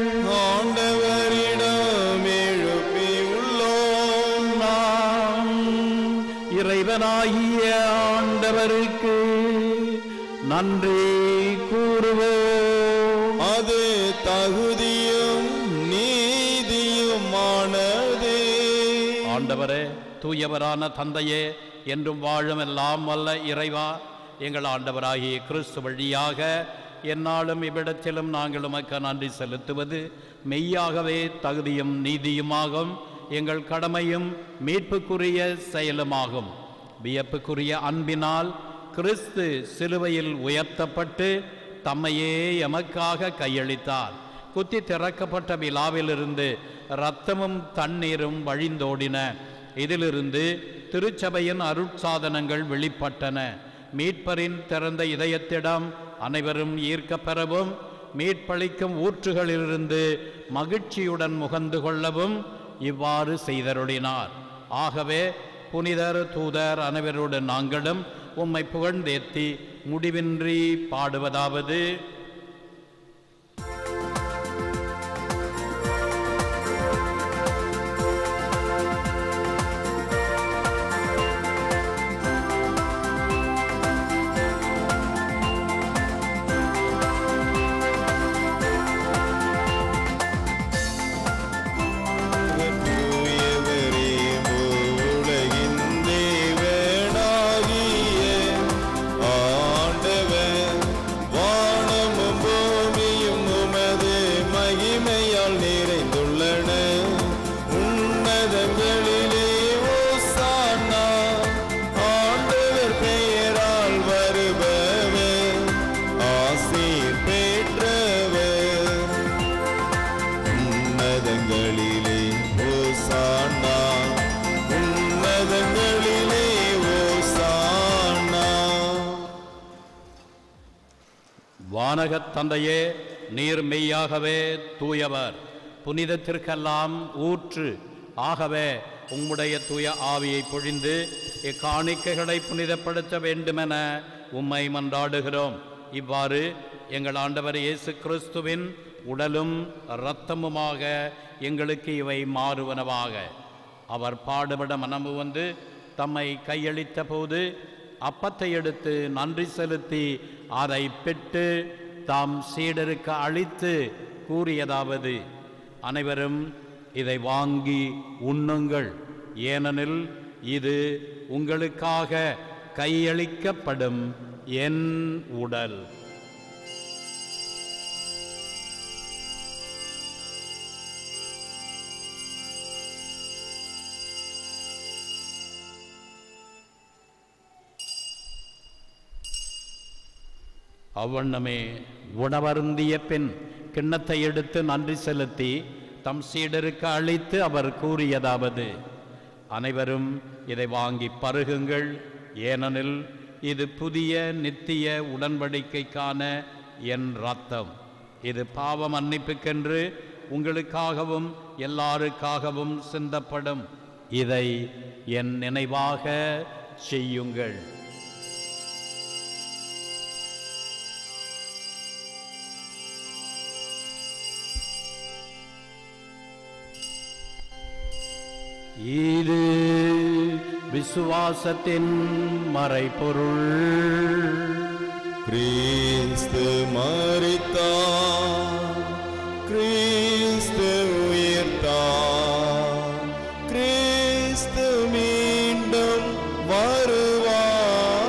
ஆண்டவரிடம் எழுப்பியுள்ளோம்
நாம் இறைவனாகிய ஆண்டவருக்கு நன்றி கூறுவோம்
அது தகுதியும் நீதியுமானதே
ஆண்டவரே தூயவரான தந்தையே என்றும் வாழும் எல்லாம் வல்ல இறைவா எங்கள் ஆண்டவராகிய கிறிஸ்து வழியாக என்னாலும் இவ்விடத்திலும் நாங்கள் உமக்கு நன்றி செலுத்துவது மெய்யாகவே தகுதியும் நீதியுமாகும் எங்கள் கடமையும் மீட்புக்குரிய செயலுமாகும் வியப்புக்குரிய அன்பினால் கிறிஸ்து சிலுவையில் உயர்த்தப்பட்டு தம்மையே எமக்காக கையளித்தார் குத்தி திறக்கப்பட்ட விழாவிலிருந்து இரத்தமும் தண்ணீரும் வழிந்தோடின இதிலிருந்து திருச்சபையின் அருட்சாதனங்கள் வெளிப்பட்டன மீட்பரின் திறந்த இதயத்திடம் அனைவரும் ஈர்க்கப் பெறவும் மீட்பளிக்கும் ஊற்றுகளிலிருந்து மகிழ்ச்சியுடன் முகந்து கொள்ளவும் இவ்வாறு செய்தருளினார் ஆகவே புனிதர் தூதர் அனைவரோடு நாங்களும் உம்மை புகழ்ந்தேத்தி முடிவின்றி பாடுவதாவது
தூயவரே உலகின் தேவனாகிய ஆண்டவர் வானமும் பூமியும் உமது மகிமையால் நிறைந்துள்ளன உன்னதங்களிலே ஓசானா ஆண்டவர் பெயரால் வருபவர் ஆசீர் பெற்றவர் உன்னதங்களிலே ஓசானா உன்னதங்களிலே ஓசானா
வானகத் தந்தையே நீர் மெய்யாகவே தூயவர் புனிதத்திற்கெல்லாம் ஊற்று ஆகவே உம்முடைய தூய ஆவியை பொழிந்து இக்காணிக்கைகளை புனிதப்படுத்த வேண்டுமென உம்மை மன்றாடுகிறோம் இவ்வாறு எங்கள் ஆண்டவர் இயேசு கிறிஸ்துவின் உடலும் இரத்தமுமாக எங்களுக்கு இவை மாறுவனவாக அவர் பாடுபட மனமு வந்து தம்மை கையளித்த போது அப்பத்தை எடுத்து நன்றி செலுத்தி அதை பெற்று தாம் சீடருக்கு அளித்து கூறியதாவது அனைவரும் இதை வாங்கி உண்ணுங்கள் ஏனெனில் இது உங்களுக்காக கையளிக்கப்படும் என் உடல் அவ்வண்ணமே உணவருந்திய பின் கிண்ணத்தை எடுத்து நன்றி செலுத்தி தம் சீடருக்கு அளித்து அவர் கூறியதாவது அனைவரும் இதை வாங்கி பருகுங்கள் ஏனெனில் இது புதிய நித்திய உடன்படிக்கைக்கான என் ரத்தம் இது பாவ மன்னிப்புக்கென்று உங்களுக்காகவும் எல்லாருக்காகவும் சிந்தப்படும் இதை என் நினைவாக செய்யுங்கள் இது விசுவாசத்தின் மறைபொருள்
கிறிஸ்து மரித்தார் கிறிஸ்து உயிர்த்தார் கிறிஸ்து மீண்டும் வருவார்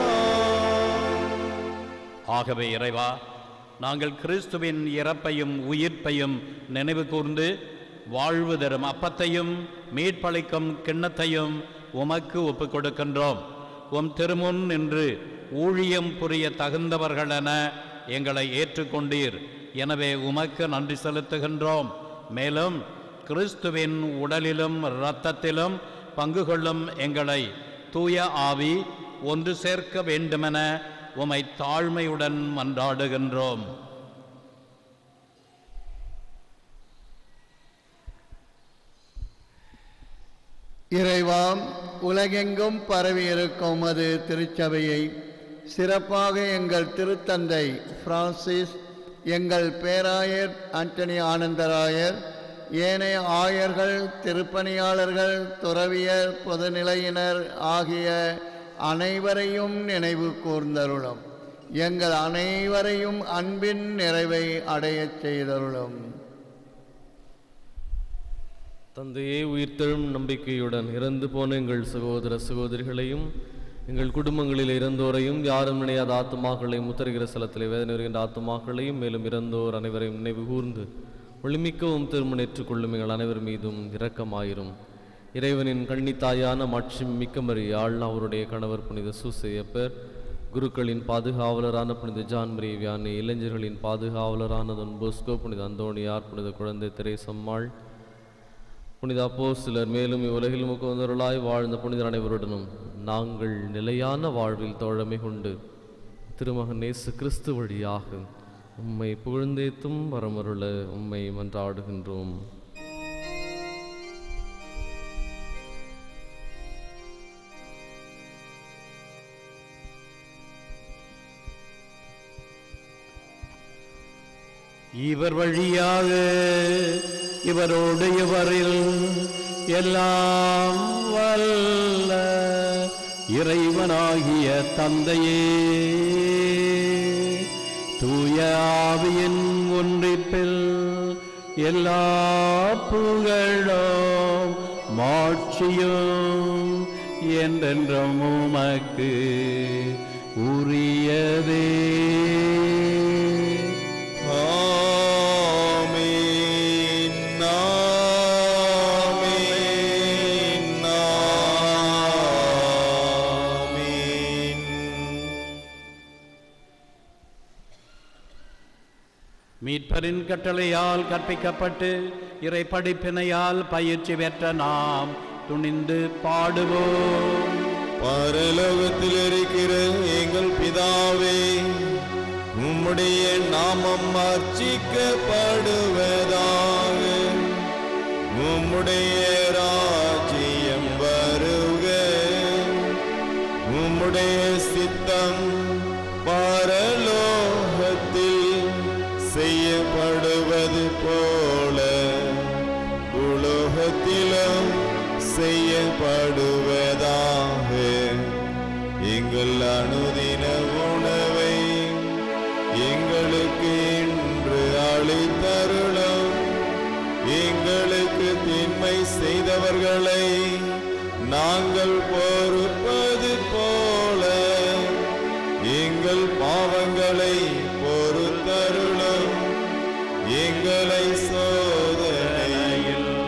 ஆகவே இறைவா நாங்கள் கிறிஸ்துவின் இறப்பையும் உயிர்ப்பையும் நினைவு கூர்ந்து வாழ்வு தரும் அப்பத்தையும் மீட்பளிக்கும் கிண்ணத்தையும் உமக்கு ஒப்புக் கொடுக்கின்றோம் உம் திருமுன் நின்று ஊழியம் புரிய தகுந்தவர்களென எங்களை ஏற்றுக்கொண்டீர் எனவே உமக்கு நன்றி செலுத்துகின்றோம் மேலும் கிறிஸ்துவின் உடலிலும் இரத்தத்திலும் பங்கு கொள்ளும் எங்களை தூய ஆவி ஒன்று சேர்க்க வேண்டுமென உமை தாழ்மையுடன் மன்றாடுகின்றோம்
இறைவாம் உலகெங்கும் பரவியிருக்கும் அது திருச்சபையை சிறப்பாக எங்கள் திருத்தந்தை பிரான்சிஸ் எங்கள் பேராயர் ஆண்டனி ஆனந்தராயர் ஏனைய ஆயர்கள் திருப்பணியாளர்கள் துறவியர் பொதுநிலையினர் ஆகிய அனைவரையும் நினைவு கூர்ந்தருளும் எங்கள் அனைவரையும் அன்பின் நிறைவை அடையச் செய்தருளும்
தந்தையே உயிர்த்தெழும் நம்பிக்கையுடன் இறந்து போன எங்கள் சகோதர சகோதரிகளையும் எங்கள் குடும்பங்களில் இறந்தோரையும் யாரும் நினையாத ஆத்துமாக்களையும் முத்தருகிற ஸ்தலத்திலே வேதனை வருகின்ற ஆத்துமாக்களையும் மேலும் இறந்தோர் அனைவரையும் நினைவு கூர்ந்து ஒளிமிக்கவும் திருமணம் ஏற்றுக்கொள்ளும் எங்கள் அனைவர் மீதும் இரக்கமாயிரும் இறைவனின் கன்னித்தாயான மாட்சி மிக்க மரியாள் அவருடைய கணவர் புனித சூசையப்பர் குருக்களின் பாதுகாவலரான புனித ஜான் மரி வியானி இளைஞர்களின் பாதுகாவலரான தொன் போஸ்கோ புனித அந்தோணியார் புனித குழந்தை தெரேசம்மாள் புனித அப்போ சிலர் மேலும் இவ்வுலகில் முகவந்தருளாய் வாழ்ந்த புனிதர் அனைவருடனும் நாங்கள் நிலையான வாழ்வில் தோழமை கொண்டு திருமகன் இயேசு கிறிஸ்து வழியாக உம்மை புகழ்ந்தேத்தும் வரமருள உம்மை மன்றாடுகின்றோம்
இவர் வழியாக இவரோடு இவரில் எல்லாம் வல்ல இறைவனாகிய தந்தையே தூய ஆவியின் ஒன்றிப்பில் எல்லா புகழும் மாட்சியும் என்றென்றும் உமக்கு உரியதே
ஆமென் ஆமென் ஆமென்
மீட்பரின் கட்டளையால் கற்பிக்கப்பட்டு இறை படிப்பினையால் பயிற்சி பெற்ற நாம் துணிந்து பாடுவோம்
பரலோகத்தில் இருக்கிற எங்கள் பிதாவே உம்முடைய நாமம் அர்ச்சிக்கப்படுவதாக உம்முடைய ராஜ்யம் வருக உம்முடைய சித்தம் பரலோகத்தில் செய்யப்படுவது போல உலோகத்திலும் செய்யப்படுவதாக எங்கள் அனுதின உணவை எங்களுக்கு இன்று அளித்தருளும் எங்களுக்கு தின்மை செய்தவர்களை நாங்கள் பொறுப்பது போல எங்கள் பாவங்களை பொறுத்தருளும் எங்களை சோதனையில்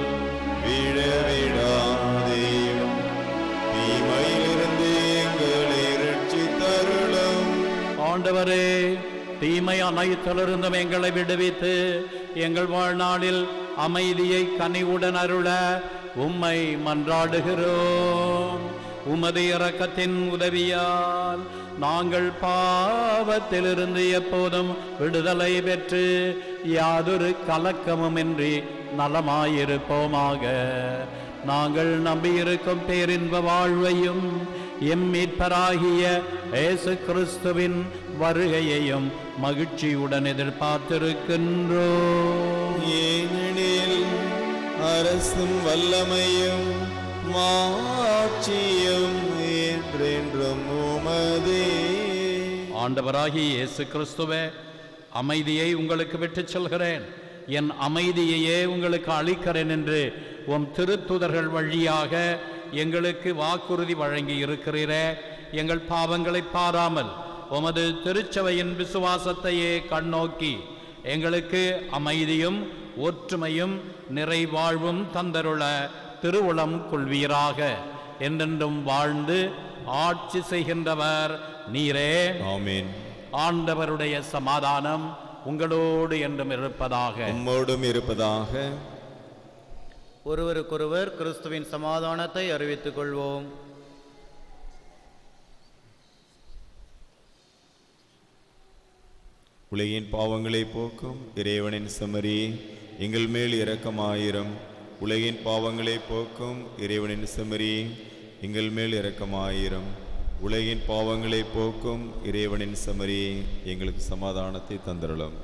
விழவிடாதேயும் தீமையிலிருந்து எங்களை ரட்சித்தருளும்
ஆண்டவரே தீமை அனைத்திலிருந்தும் எங்களை விடுவித்து எங்கள் வாழ்நாளில் அமைதியை கனிவுடன் அருள உம்மை மன்றாடுகிறோம் உமது இரக்கத்தின் உதவியால் நாங்கள் பாவத்திலிருந்து எப்போதும் விடுதலை பெற்று யாதொரு கலக்கமுமின்றி நலமாயிருப்போமாக நாங்கள் நம்பியிருக்கும் பேரின்ப வாழ்வையும் எம் மீட்பராகிய இயேசு கிறிஸ்துவின் வருகையையும் மகிழ்ச்சியுடன் எதிர்பார்த்திருக்கின்றோம்
ஏனெனில் அரசும் வல்லமையும் மாட்சியும் என்றென்றும் உமதே
ஆண்டவராகிய இயேசு கிறிஸ்துவே அமைதியை உங்களுக்கு விட்டுச் செல்கிறேன் என் அமைதியையே உங்களுக்கு அளிக்கிறேன் என்று உம் திருத்துதர்கள் வழியாக எங்களுக்கு வாக்குறுதி வழங்கி இருக்கிறீரே எங்கள் பாவங்களை பாராமல் உமது திருச்சபையின் விசுவாசத்தையே கண்ணோக்கி எங்களுக்கு அமைதியும் ஒற்றுமையும் நிறைவாழ்வும் தந்தருள திருவுளம் கொள்வீராக என்றென்றும் வாழ்ந்து ஆட்சி செய்கின்றவர் நீரே
ஆமென்
ஆண்டவருடைய சமாதானம் உங்களோடு என்றும் இருப்பதாக
உம்மோடும் இருப்பதாக
ஒருவருக்கொருவர் கிறிஸ்துவின் சமாதானத்தை அறிவித்துக் கொள்வோம்
உலகின் பாவங்களை போக்கும் இறைவனின் செம்மறி எங்கள் மேல் இரக்கமாயிரும் உலகின் பாவங்களை போக்கும் இறைவனின் செம்மறி எங்கள் மேல் இரக்கமாயிரும் உலகின் பாவங்களை போக்கும் இறைவனின் செம்மறி எங்களுக்கு சமாதானத்தை தந்தருளும்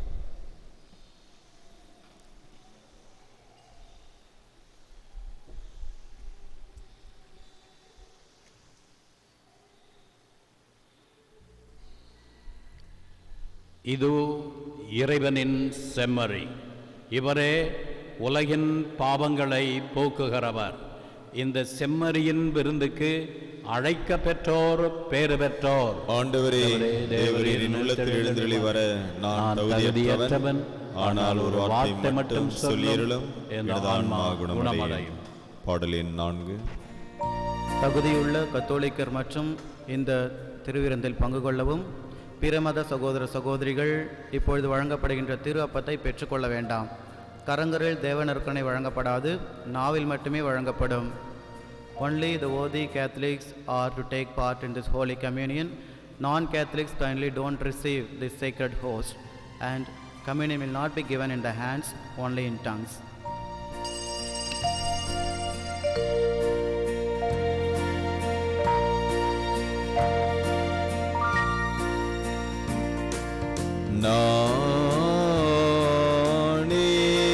இது இறைவனின் செம்மறி இவரே உலகின் பாவங்களை போக்குகிறவர் இந்த செம்மறியின் விருந்துக்கு அழைக்க பெற்றோர் பேறு பெற்றோர்
ஆண்டவரே தேவரீர் என் உள்ளத்தில் எழுந்தருளி வர நான் தகுதியற்றவன் ஆனால் ஒரு வார்த்தை மட்டும் சொல்லியருளும் எனது ஆன்மா குணமடையும் பாடலின் நான்கு
தகுதியுள்ள கத்தோலிக்கர் மற்றும் இந்த திருவிருந்தில் பங்கு கொள்ளவும் பிற மத சகோதர சகோதரிகள் இப்பொழுது வழங்கப்படுகின்ற திரு அப்பத்தை பெற்றுக்கொள்ள வேண்டாம் கரங்கரில் தேவ நற்கனை வழங்கப்படாது நாவில் மட்டுமே வழங்கப்படும் Only the worthy Catholics are to take part in this Holy Communion. Non-Catholics kindly don't receive this sacred host and communion will not be given in the hands, only in tongues.
நானே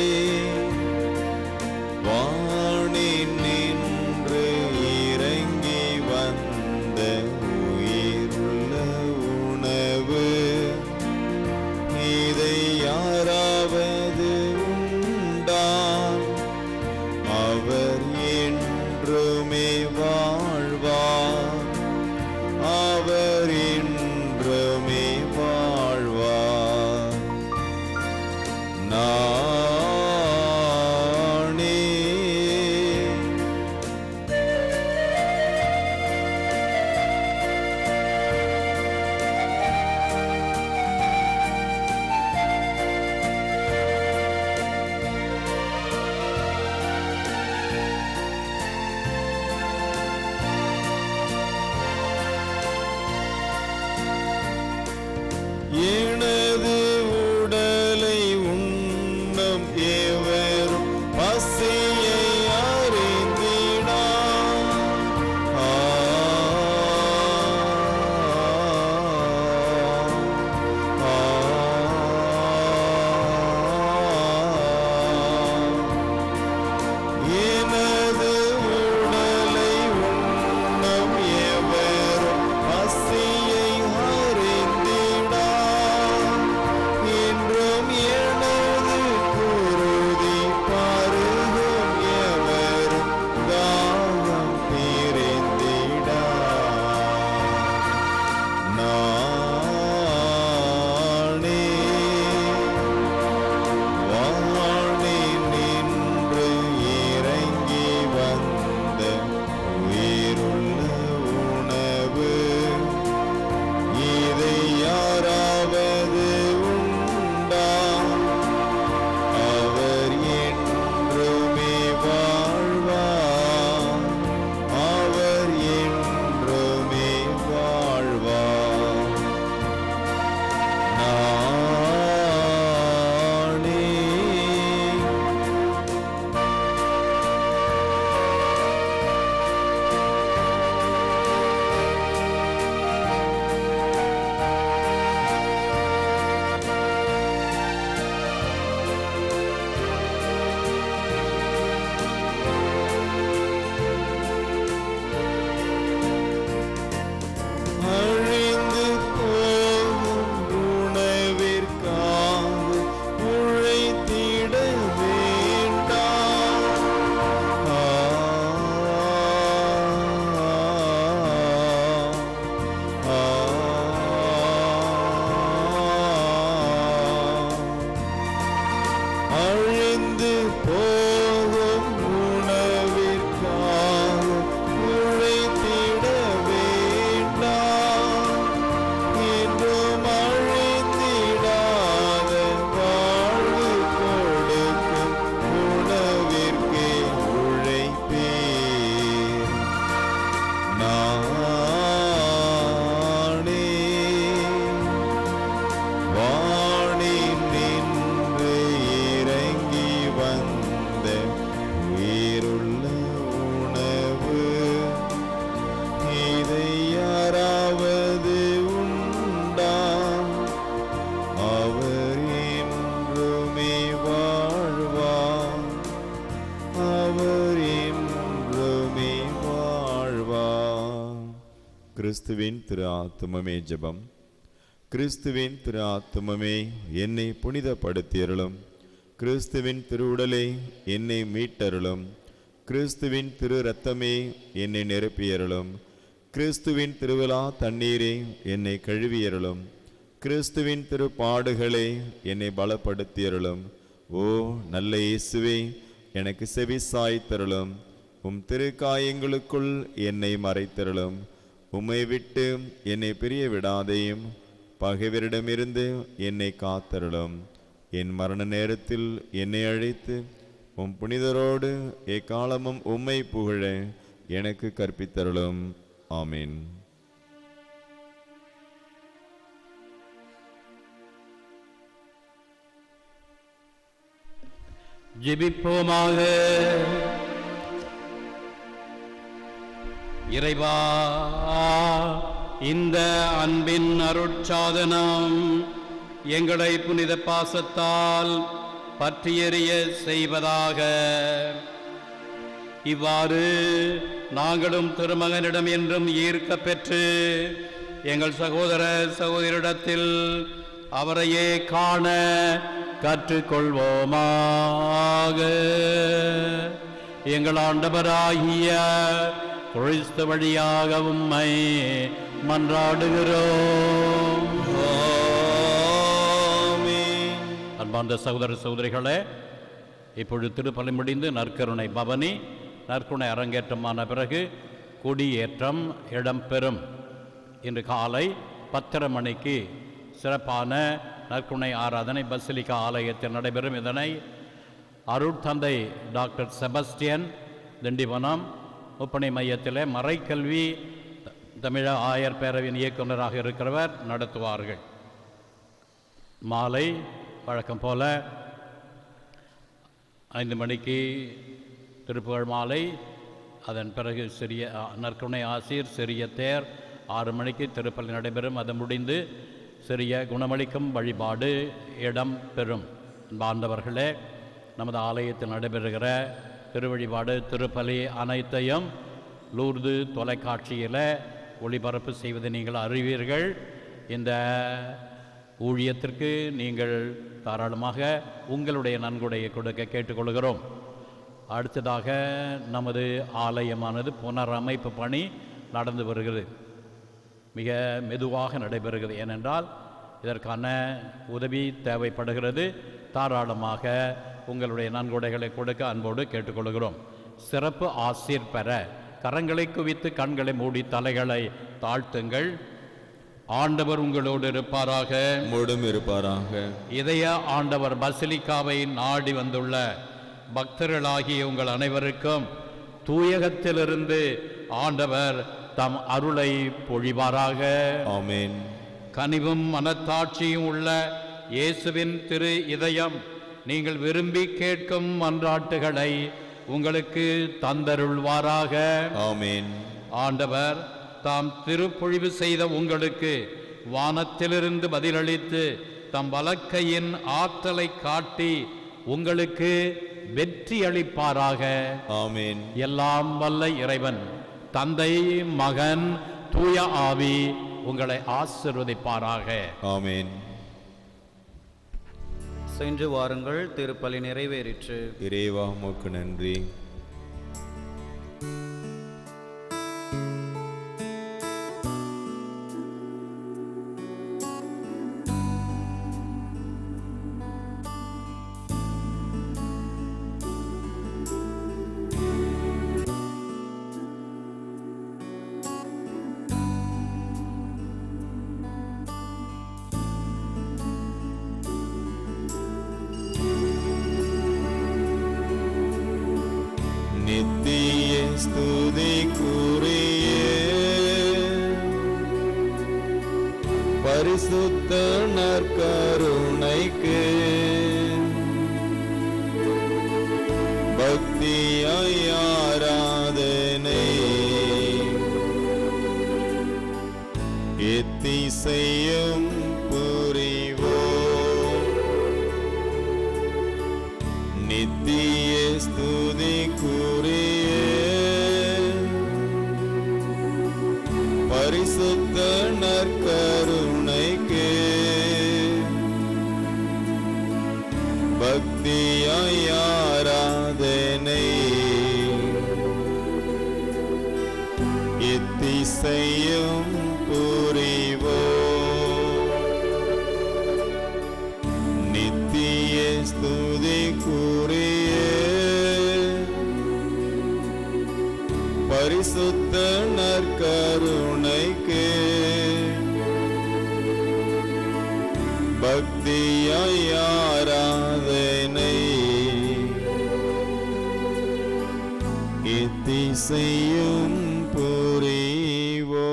வானில் நின்று இறங்கி வந்த உயிருள்ள உணவு இதை யாராவது உண்டா நானே வானில் நின்று இறங்கி வந்த உயிருள்ள உணவு இதை யாராவது உண்டா அவர் என்றுமே வாழ்வார் அவர் என்றுமே வாழ்வார் கிறிஸ்துவின் திரு ஆத்துமமே ஜெபம் கிறிஸ்துவின் திரு ஆத்துமமே என்னை புனிதப்படுத்தியருளும் கிறிஸ்துவின் திருவுடலே என்னை மீட்டருளும் கிறிஸ்துவின் திரு இரத்தமே என்னை நிரப்பியருளும் கிறிஸ்துவின் திருவிழா தண்ணீரே என்னை கழுவியருளும் கிறிஸ்துவின் திரு பாடுகளே என்னை பலப்படுத்தியருளும் ஓ நல்ல இயேசுவே எனக்கு செவி சாய்த்தருளும் உம் திருக்காயங்களுக்குள் என்னை மறைத்தருளும் உம்மை விட்டு என்னை பிரிய விடாதேயும் பகைவரிடமிருந்து என்னை காத்தருளும் என் மரண நேரத்தில் என்னை அழைத்து உம் புனிதரோடு எக்காலமும் உம்மை புகழ எனக்கு கற்பித்தருளும் ஆமீன்
ஜெபிப்போமாக இறைவா இந்த அன்பின் அருட்சாதனம் எங்களை புனித பாசத்தால் பற்றியறிய செய்வதாக இவ்வாறு நாங்களும் திருமகனிடம் என்றும் ஈர்க்க பெற்று எங்கள் சகோதர சகோதரிடத்தில் அவரையே காண கற்றுக்கொள்வோமாக எங்கள் ஆண்டவராகிய கிறிஸ்து வழியாக உம்மை மன்றாடுகிறோம் அன்பார்ந்த சகோதர சகோதரிகளே இப்பொழுது திருப்பலி முடிந்து நற்கருணை பவனி நற்கருணை அரங்கேற்றமான பிறகு கொடியேற்றம் இடம்பெறும் இன்று காலை பத்தரை மணிக்கு சிறப்பான நற்கருணை ஆராதனை பசிலிக்கா ஆலயத்தில் நடைபெறும் இதனை அருட்தந்தை டாக்டர் செபஸ்டியன் திண்டிவனம் ஒப்பனை மையத்தில் மறைக்கல்வி தமிழ ஆயர் பேரவையின் இயக்குநராக இருக்கிறவர் நடத்துவார்கள் மாலை வழக்கம் போல ஐந்து மணிக்கு திருப்புகழ் மாலை அதன் பிறகு சிறிய ஆ, நற்கருணை ஆசீர் சிறிய தேர் ஆறு மணிக்கு திருப்பலி நடைபெறும் அது முடிந்து சிறிய குணமளிக்கும் வழிபாடு இடம் பெறும் பாண்டவர்களே நமது ஆலயத்தில் நடைபெறுகிற திருவழிபாடு திருப்பலி அனைத்தையும் லூர்து தொலைக்காட்சியில் ஒளிபரப்பு செய்வதை நீங்கள் அறிவீர்கள் இந்த ஊழியத்திற்கு நீங்கள் தாராளமாக உங்களுடைய நன்கொடையை கொடுக்க கேட்டுக்கொள்கிறோம் அடுத்ததாக நமது ஆலயமானது புனரமைப்பு பணி நடந்து வருகிறது மிக மெதுவாக நடைபெறுகிறது ஏனென்றால் இதற்கான உதவி தேவைப்படுகிறது தாராளமாக உங்களுடைய நன்கொடைகளை கொடுக்க அன்போடு கேட்டுக்கொள்கிறோம் சிறப்பு ஆசீர் பெற கரங்களை குவித்து கண்களை மூடி தலைகளை தாழ்த்துங்கள் ஆண்டவர் உங்களோடு இருப்பாராக
மூடும் இருப்பாராக
இதய ஆண்டவர் பசிலிக்காவை நாடி வந்துள்ள பக்தர்களாகிய உங்கள் அனைவருக்கும் தூயகத்திலிருந்து ஆண்டவர் தம் அருளை பொழிவாராக
ஆமேன்
கனிவும் மனத்தாட்சியும் உள்ள இயேசுவின் திரு இதயம் நீங்கள் விரும்பி கேட்கும் மன்றாட்டுகளை உங்களுக்கு தந்தருள்வாராக
ஆமேன்
ஆண்டவர் தாம் திருப்பொழிவு செய்த உங்களுக்கு வானத்திலிருந்து பதிலளித்து தம் வலக்கையின் ஆற்றலை காட்டி உங்களுக்கு வெற்றி அளிப்பாராக
ஆமேன்
எல்லாம் வல்ல இறைவன் தந்தை மகன் தூய ஆவி உங்களை ஆசிர்வதிப்பாராக
ஆமேன்
சென்று வாருங்கள் திருப்பலி நிறைவேறிற்று
இறைவா உமக்கு நன்றி பரிசுத்த நற்கருணைக்கு பக்தியாய் ஆராதனை எத்திசையும் புரிவோம் நித்திய ஸ்துதிக்குரிய பரிசுத்த நற்கருணைக்கு பக்தியாய் ஆராதனை எத்திசையும் புரிவோ நித்திய ஸ்துதிக்குரிய பரிசுத்த நற்கருணைக்கு பக்தியாய் ஆராதனை இத்திசையும் புரிவோ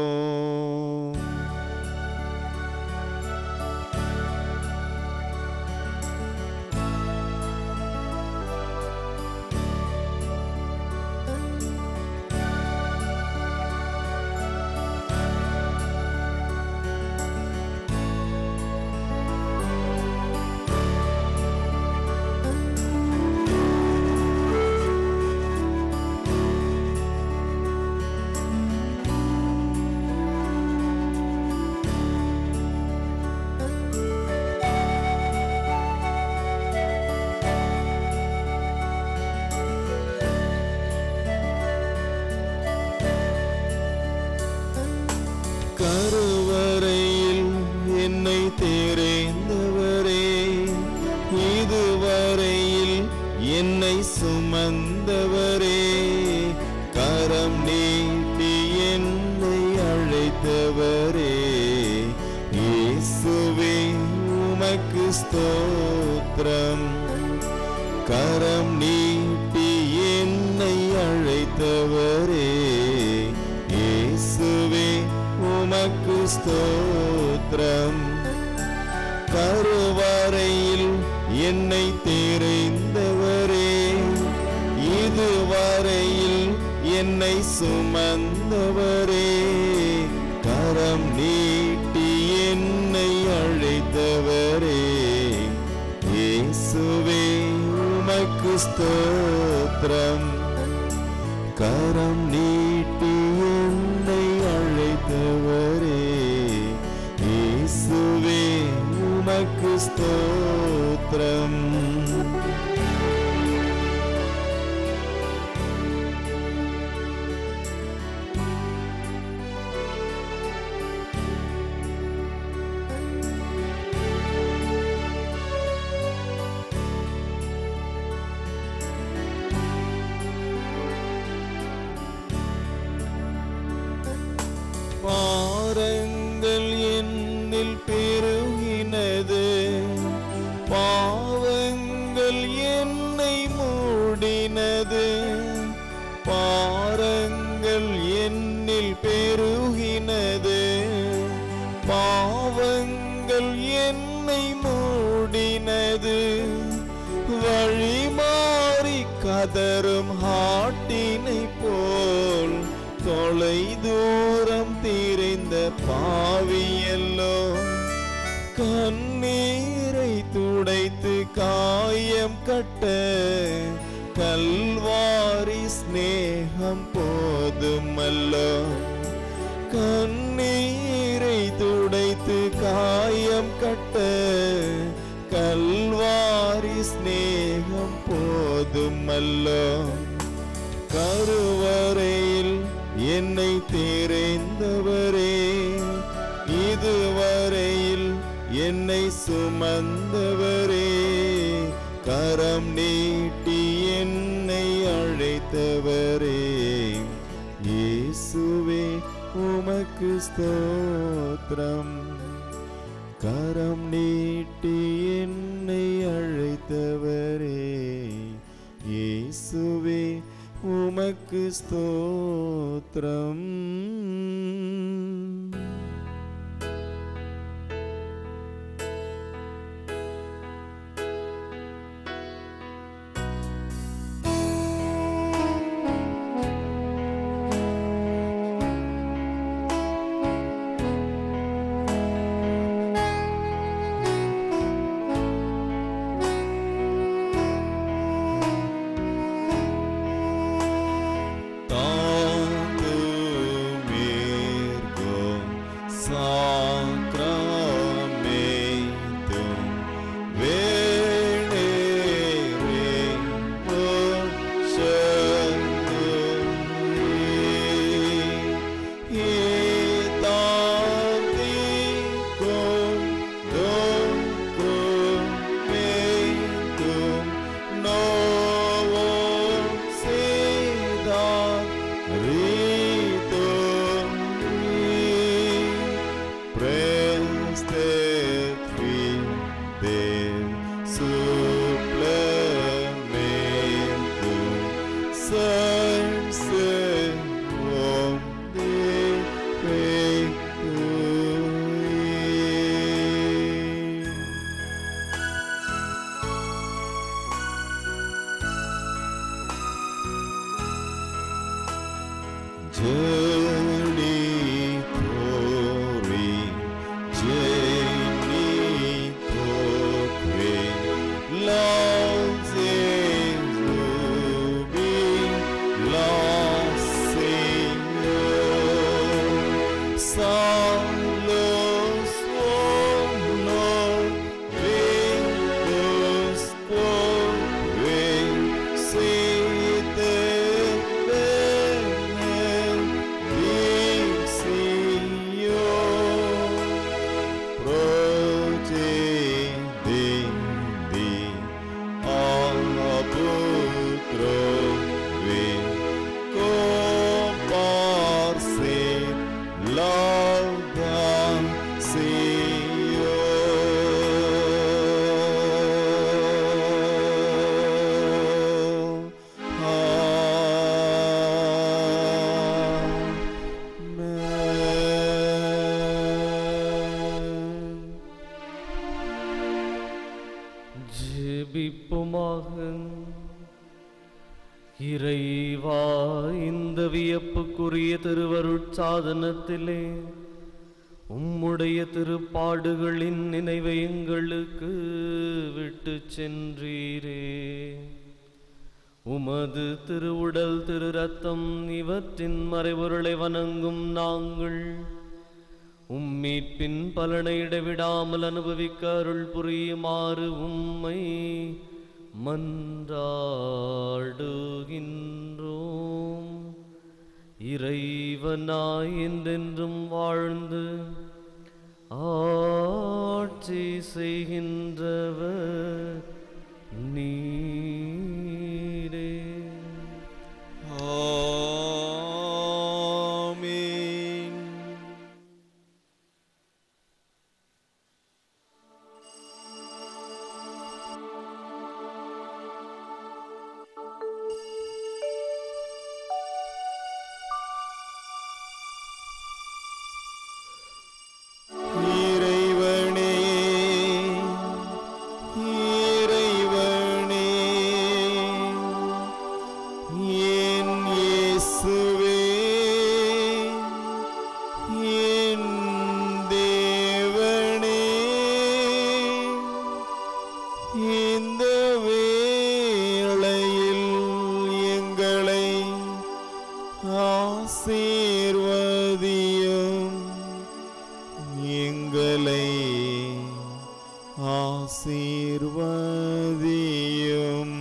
கருவறையில் என்னை தெரிந்தவரே இதுவரையில் என்னை சுமந்தவரே கரம் நீட்டி என்னை அழைத்தவரே இயேசுவே உமக்கு ஸ்தோத்திரம் கரம் நீட்டி என்னை அழைத்தவரே இயேசுவே உமக்கு ஸ்தோத்திரம் கருவறையில் என்னை தெரிந்தவரே இதுவரையில் என்னை சுமந்தவரே கரம் நீட்டி என்னை அழைத்தவரே இயேசுவே உமக்கு ஸ்தோத்திரம் கரம் நீட்டி என்னை அழைத்தவரே இயேசுவே உமக்கு ஸ்தோத்திரம் பாரங்கள் என்னில் பெருகினது பாவங்கள் என்னை மூடினது பாரங்கள் என்னில் பெருகினது பாவங்கள் என்னை மூடினது வழி மாறி கதரும் ஆட்டினை போல் தொலை தூரம் திரிந்த பாவியல்லோ கண்ணீரை துடைத்து காயம் கட்ட கல்வாரி ஸ்நேகம் போதுமல்லோ கண்ணீரை துடைத்து காயம் கட்ட கல்வாரி ஸ்நேகம் போதுமல்லோ கருவறையில் என்னை தெரிந்தவரே இதுவரையில் என்னை சுமந்தவரே கரம் நீட்டி என்னை அழைத்தவரே இயேசுவே உமக்கு ஸ்தோத்திரம் கரம் நீட்டி என்னை அழைத்தவரே இயேசுவே உமக்கு ஸ்தோத்திரம் Journey Tori, Jenny Tokwe, Lonze Ruby, Senhor, Salos Honor, Venus Corre, Sete Benen, Senhor, Protege de Aputro, Vem comparse, Lauda, Senhor. Amen.
ஜெபிப்புமாக இறைவா இந்த வியப்புக்குரிய திருவருட்சாதனத்திலே உம்முடைய திருப்பாடுகளின் நினைவை எங்களுக்கு விட்டு சென்றீரே உமது திருவுடல் திரு ரத்தம் இவற்றின் மறைபொருளை வணங்கும் நாங்கள் உம்மீட்பின் பலனை இடைவிடாமல் அனுபவிக்க அருள் புரியுமாறு உம்மை மன்றாடுகின்றோம் இறைவனாய் என்றென்றும் வாழ்ந்து ஆட்சி செய்கின்றவர் நீரே
Amen. இறைவனே இறைவனே என் இயேசுவே என் தேவனே இந்த வேளையில் எங்களை ஆசீர்வதியும் எங்களை ஆசீர்வதியும்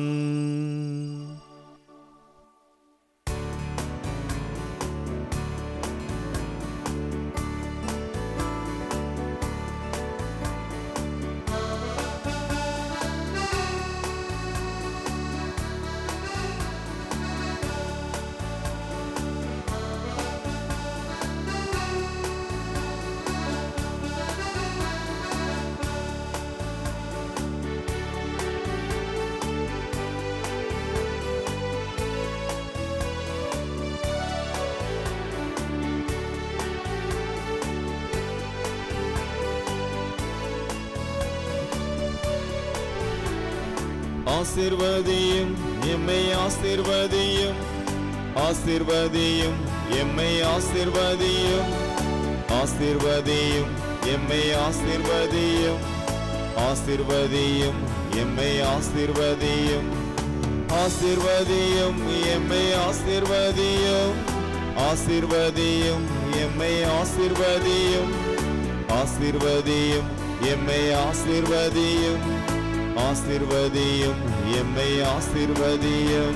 ஆசிர்வதியும் எம்மை ஆசிர்வதியும் ஆசிர்வதியும் எம்மை ஆசிர்வதியும் ஆசிர்வதியும் எம்மை ஆசிர்வதியும் ஆசிர்வதியும் எம்மை ஆசிர்வதியும் ஆசிர்வதியும் எம்மை ஆசிர்வதியும் ஆசிர்வதியும் எம்மை ஆசிர்வதியும் ஆசிர்வதியும் எம்மை ஆசிர்வதியும் ஆசிர்வதியும் எம்மை ஆசிர்வதியும்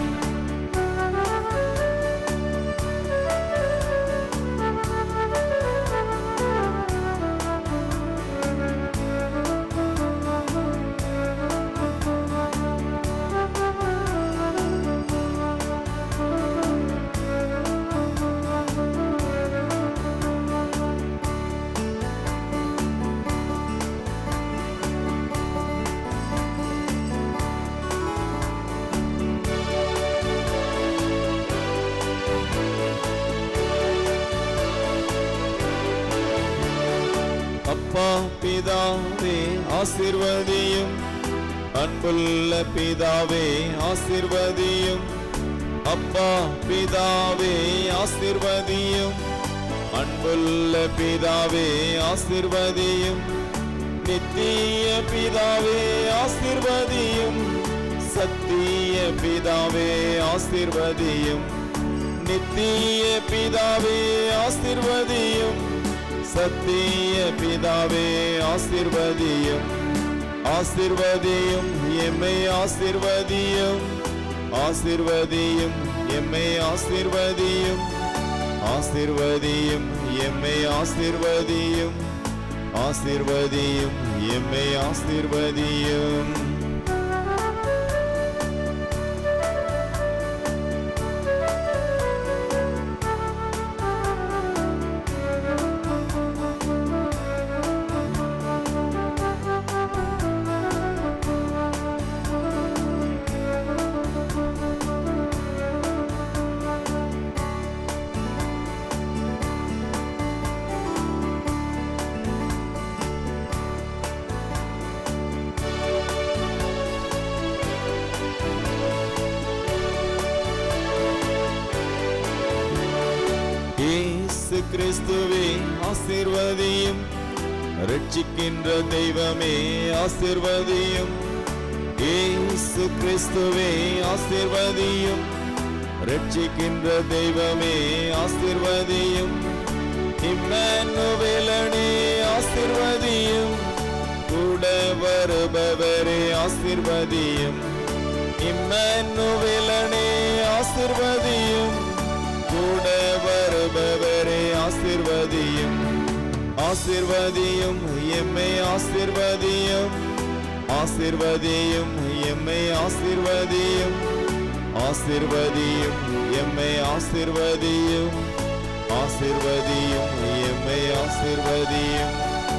அப்பா பிதாவே ஆசிர்வதியும் அன்புள்ள பிதாவே ஆசிர்வதியும் அப்பா பிதாவே ஆசிர்வதியும் அன்புள்ள பிதாவே ஆசிர்வதியும் நித்திய பிதாவே ஆசிர்வதியும் சத்திய பிதாவே ஆசிர்வதியும் நித்திய பிதாவே ஆசிர்வதியும் சத்திய பிதாவே ஆசிர்வதியும் ஆசிர்வதியும் எம்மை ஆசிர்வதியும் ஆசிர்வதியும் எம்மை ஆசிர்வதியும் ஆசிர்வதியும் எம்மை ஆசிர்வதியும் ஆசிர்வதியும் எம்மை ஆசிர்வதியும் இயேசு கிறிஸ்துவே ஆசிர்வதியும் ரட்சிக்கின்ற தெய்வமே ஆசிர்வதியும் இயேசு கிறிஸ்துவே ஆசிர்வதியும் ரட்சிக்கின்ற தெய்வமே ஆசிர்வதியும் இம்மானுவேலனே ஆசிர்வதியும் கூட வருபவரே ஆசிர்வதியும் இம்மானுவேலனே ஆசிர்வதியும் கூட வருபவரே ஆசிர்வதியும் ஆசிர்வதியும் எம்மை ஆசிர்வதியும் ஆசிர்வதியும் எம்மை ஆசிர்வதியும் ஆசிர்வதியும் எம்மை ஆசிர்வதியும் ஆசிர்வதியும் எம்மை ஆசிர்வதியும்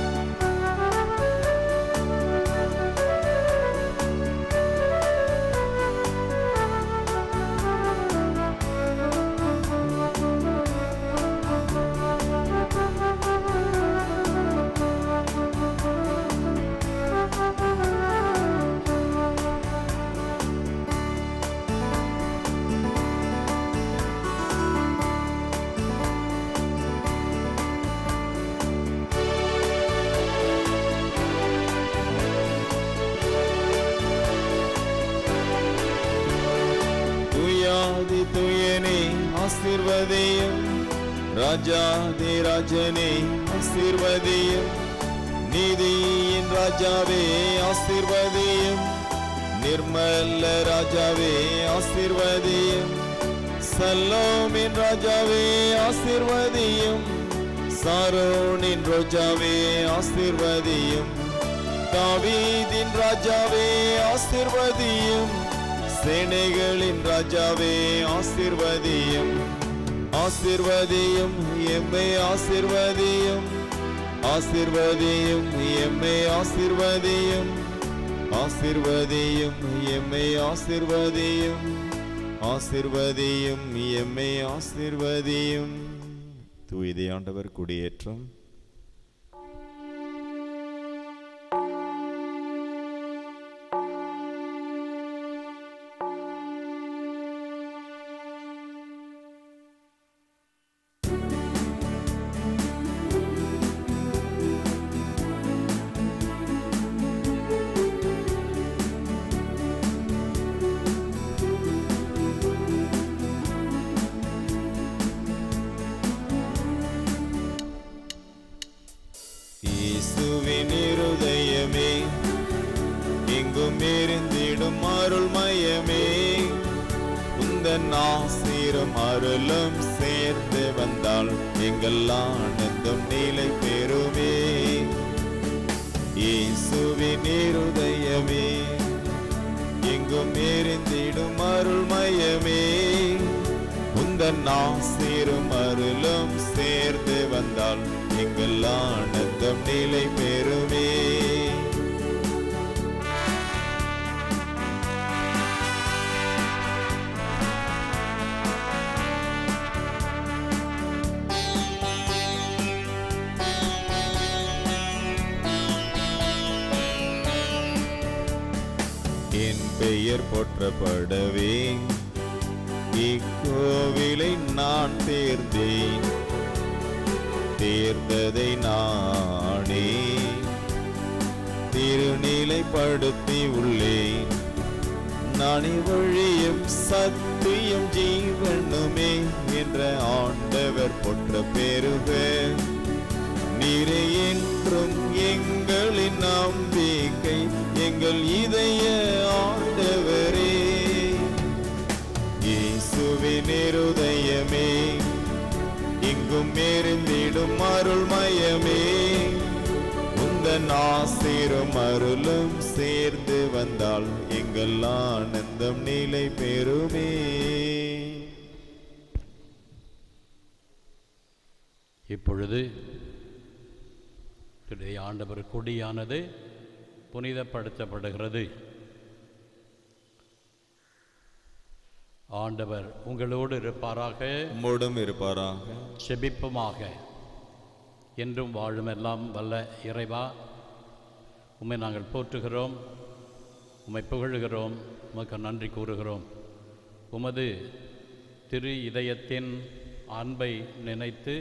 துயாதி துயனே ஆசிர்வதியும் ராஜாதி ராஜனே ஆசிர்வதியும் நீதியின் ராஜாவே ஆசிர்வதியும் நிர்மல ராஜாவே ஆசிர்வதியும் சல்லோமின் ராஜாவே ஆசிர்வதியும் சாரோனின் ரோஜாவே ஆசிர்வதியும் தாவீதின் ராஜாவே ஆசிர்வதியும் சேனைகளின் ராஜாவே ஆசிர்வதியும் ஆசிர்வதியும் எம்மை ஆசிர்வதியும் ஆசிர்வதியும் எம்மை ஆசிர்வதியும் ஆசிர்வதியும் எம்மை ஆசிர்வதியும் ஆசிர்வதியும் எம்மை ஆசிர்வதியும் தூய்தை ஆண்டவர் குடியேற்றம் இயேசுவின் இருதயமே எங்கும் இருந்திடும் அருள் மயமே உந்தன் ஆசீரும் அருளும் சேர்த்து வந்தால் எங்கள் ஆனந்தம் நிலை பெறுமே இயேசுவின் இருதயமே எங்கும் எரிந்திடும் அருள் மயமே உந்தன் ஆசீரும் அருளும் சேர்ந்து வந்தால் எங்கள் ஆனந்தம் நிலை பெறுமே என் பெயர் போற்றப்படவே இக்கோவிலை நான் தேர்ந்தேன் தேர்ந்ததை நானே திருநிலைப்படுத்தி உள்ளேன் நான் வழியும் சத்தியம் ஜீவனுமே என்ற ஆண்டவர் போற்ற பெருக நீரே என்றும் எங்களின் நம்பிக்கை எங்கள் இதய ஆண்டவரே இயேசுவின் இருதயமே இங்கும் எரிந்திடும் அருள் மயமே உந்தன் ஆசீரும் அருளும் சேர்ந்து வந்தால் எங்கள் ஆனந்தம் நிலை பெறுமே
இப்பொழுது இன்றைய ஆண்டவர் கொடியானது புனிதப்படுத்தப்படுகிறது ஆண்டவர் உங்களோடு இருப்பாராக
உம்மோடும் இருப்பாராக
செபிப்புமாக என்றும் வாழும் எல்லாம் வல்ல இறைவா உம்மை நாங்கள் போற்றுகிறோம் உம்மை புகழுகிறோம் உமக்கு நன்றி கூறுகிறோம் உமது திரு இதயத்தின் அன்பை நினைத்து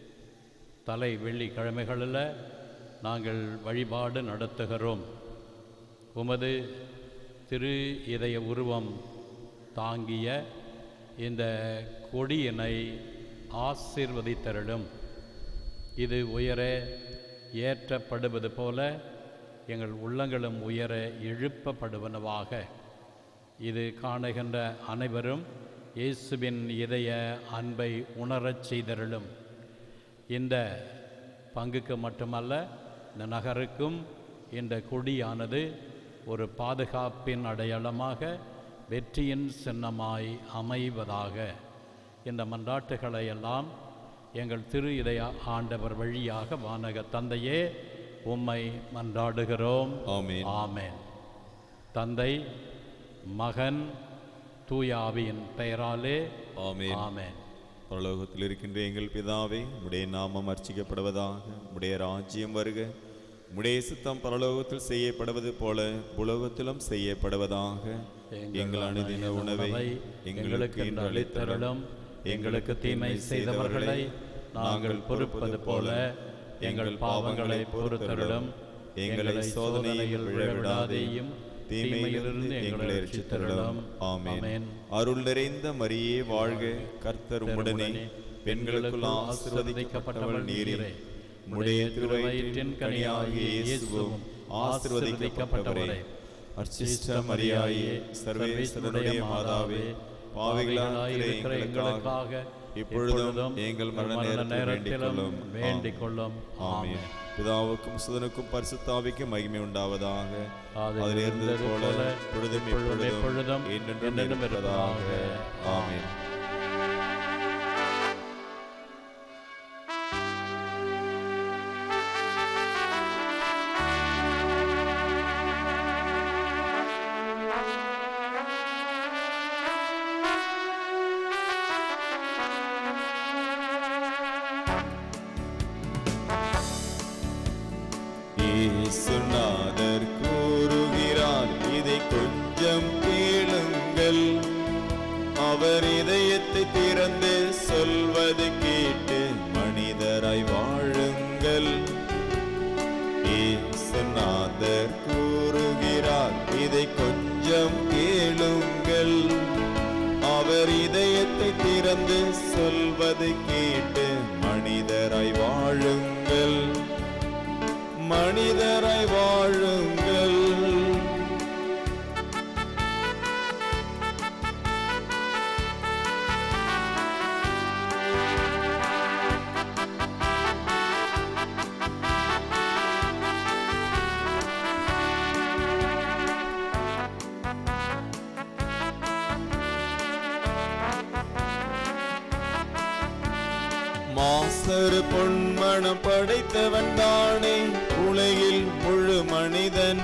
தலை வெள்ளிக்கிழமைகளில் நாங்கள் வழிபாடு நடத்துகிறோம் உமது திரு இதய உருவம் தாங்கிய இந்த கொடியினை ஆசீர்வதித்தருளும் இது உயர ஏற்றப்படுவது போல எங்கள் உள்ளங்களும் உயர எழுப்பப்படுவனவாக இது காணுகின்ற அனைவரும் இயேசுவின் இதய அன்பை உணரச் செய்தருளும் இந்த பங்குக்கு மட்டுமல்ல இந்த நகருக்கும் இந்த கொடியானது ஒரு பாதுகாப்பின் அடையாளமாக வெற்றியின் சின்னமாய் அமைவதாக இந்த மன்றாட்டுகளை எல்லாம் எங்கள் திரு இதய ஆண்டவர் வழியாக வானக தந்தையே உம்மை மன்றாடுகிறோம்
ஆமென்.
ஆமென் தந்தை மகன் தூயாவியின் பெயராலே
ஆமென்.
ஆமென்
பரலோகத்தில் இருக்கின்ற எங்கள் பிதாவே உடைய நாமம் அர்ச்சிக்கப்படுவதாக உடைய ராஜ்யம் வருக உடைய சித்தம் பரலோகத்தில் செய்யப்படுவது போல உலகத்திலும் செய்யப்படுவதாக எங்கள் அனுதின உணவை எங்களுக்கு இன்று அளித்தருளும் எங்களுக்கு தீமை செய்தவர்களை நாங்கள் பொறுப்பது போல எங்கள் பாவங்களை பொறுத்தருளும் எங்களை சோதனையில் விழவிடாதேயும் தீமையிலிருந்து எங்களை ரட்சித்தருளும் ஆமென் அருள் நிறைந்த மரியே வாழ்க கர்த்தர் உம்முடனே பெண்களுக்குள் ஆசீர்வதிக்கப்பட்டவள் நீரே உம்முடைய திருவயிற்றின் கனியாகிய இயேசுவும் ஆசீர்வதிக்கப்பட்டவரே அர்ச்சிஷ்ட மரியாயே சர்வேஸ்வரனுடைய மாதாவே பாவிகளாயிருக்கிற எங்களுக்காக இப்பொழுதும் எங்கள் மரண நேரத்திலும்
வேண்டிக் கொள்ளும்
ஆமென் பிதாவுக்கும் சுதனுக்கும் பரிசுத்தாவிக்கும் மகிமை உண்டாவதாக
அதில்
அதில் இருந்தது
இருந்தது
போல
போல,
பொழுதும்
இப்பொழுதும்
எப்பொழுதும்
எப்பொழுதும்
என்றென்றும்
என்றென்றும்
இருப்பதாக
இருப்பதாக.
ஆமென் இயேசுநாதர் கூறுகிறார் இதை கொஞ்சம் கேளுங்கள் அவர் இதயத்தை திறந்து சொல்வது கேட்டு மனிதராய் வாழுங்கள் இயேசுநாதர் கூறுகிறார் இதை கொஞ்சம் கேளுங்கள் அவர் இதயத்தை திறந்து சொல்வது கேட்டு மனிதராய் வாழுங்கள் மனிதராய் வாழுங்கள் மாசரு பொன்மணம் படைத்தவன் தானே உலகில் முழு மனிதன்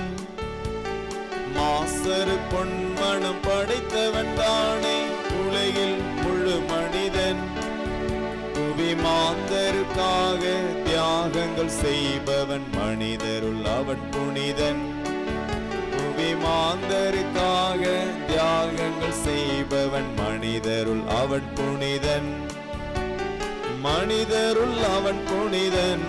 மாசரு பொன்மணம் படைத்தவன் தானே உலகில் முழு மனிதன் புவி மாந்தருக்காக தியாகங்கள் செய்பவன் மனிதருள் அவன் புனிதன் புவி மாந்தருக்காக தியாகங்கள் செய்பவன் மனிதருள் அவன் புனிதன் மனிதருள் அவன் புனிதன்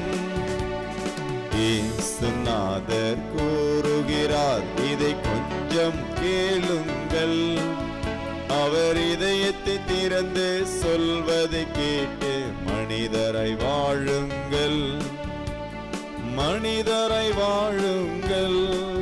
இயேசுநாதர் கூறுகிறார் இதை கொஞ்சம் கேளுங்கள் அவர் இதயத்தை திறந்து சொல்வதை கேட்டு மனிதரை வாழுங்கள் மனிதரை வாழுங்கள்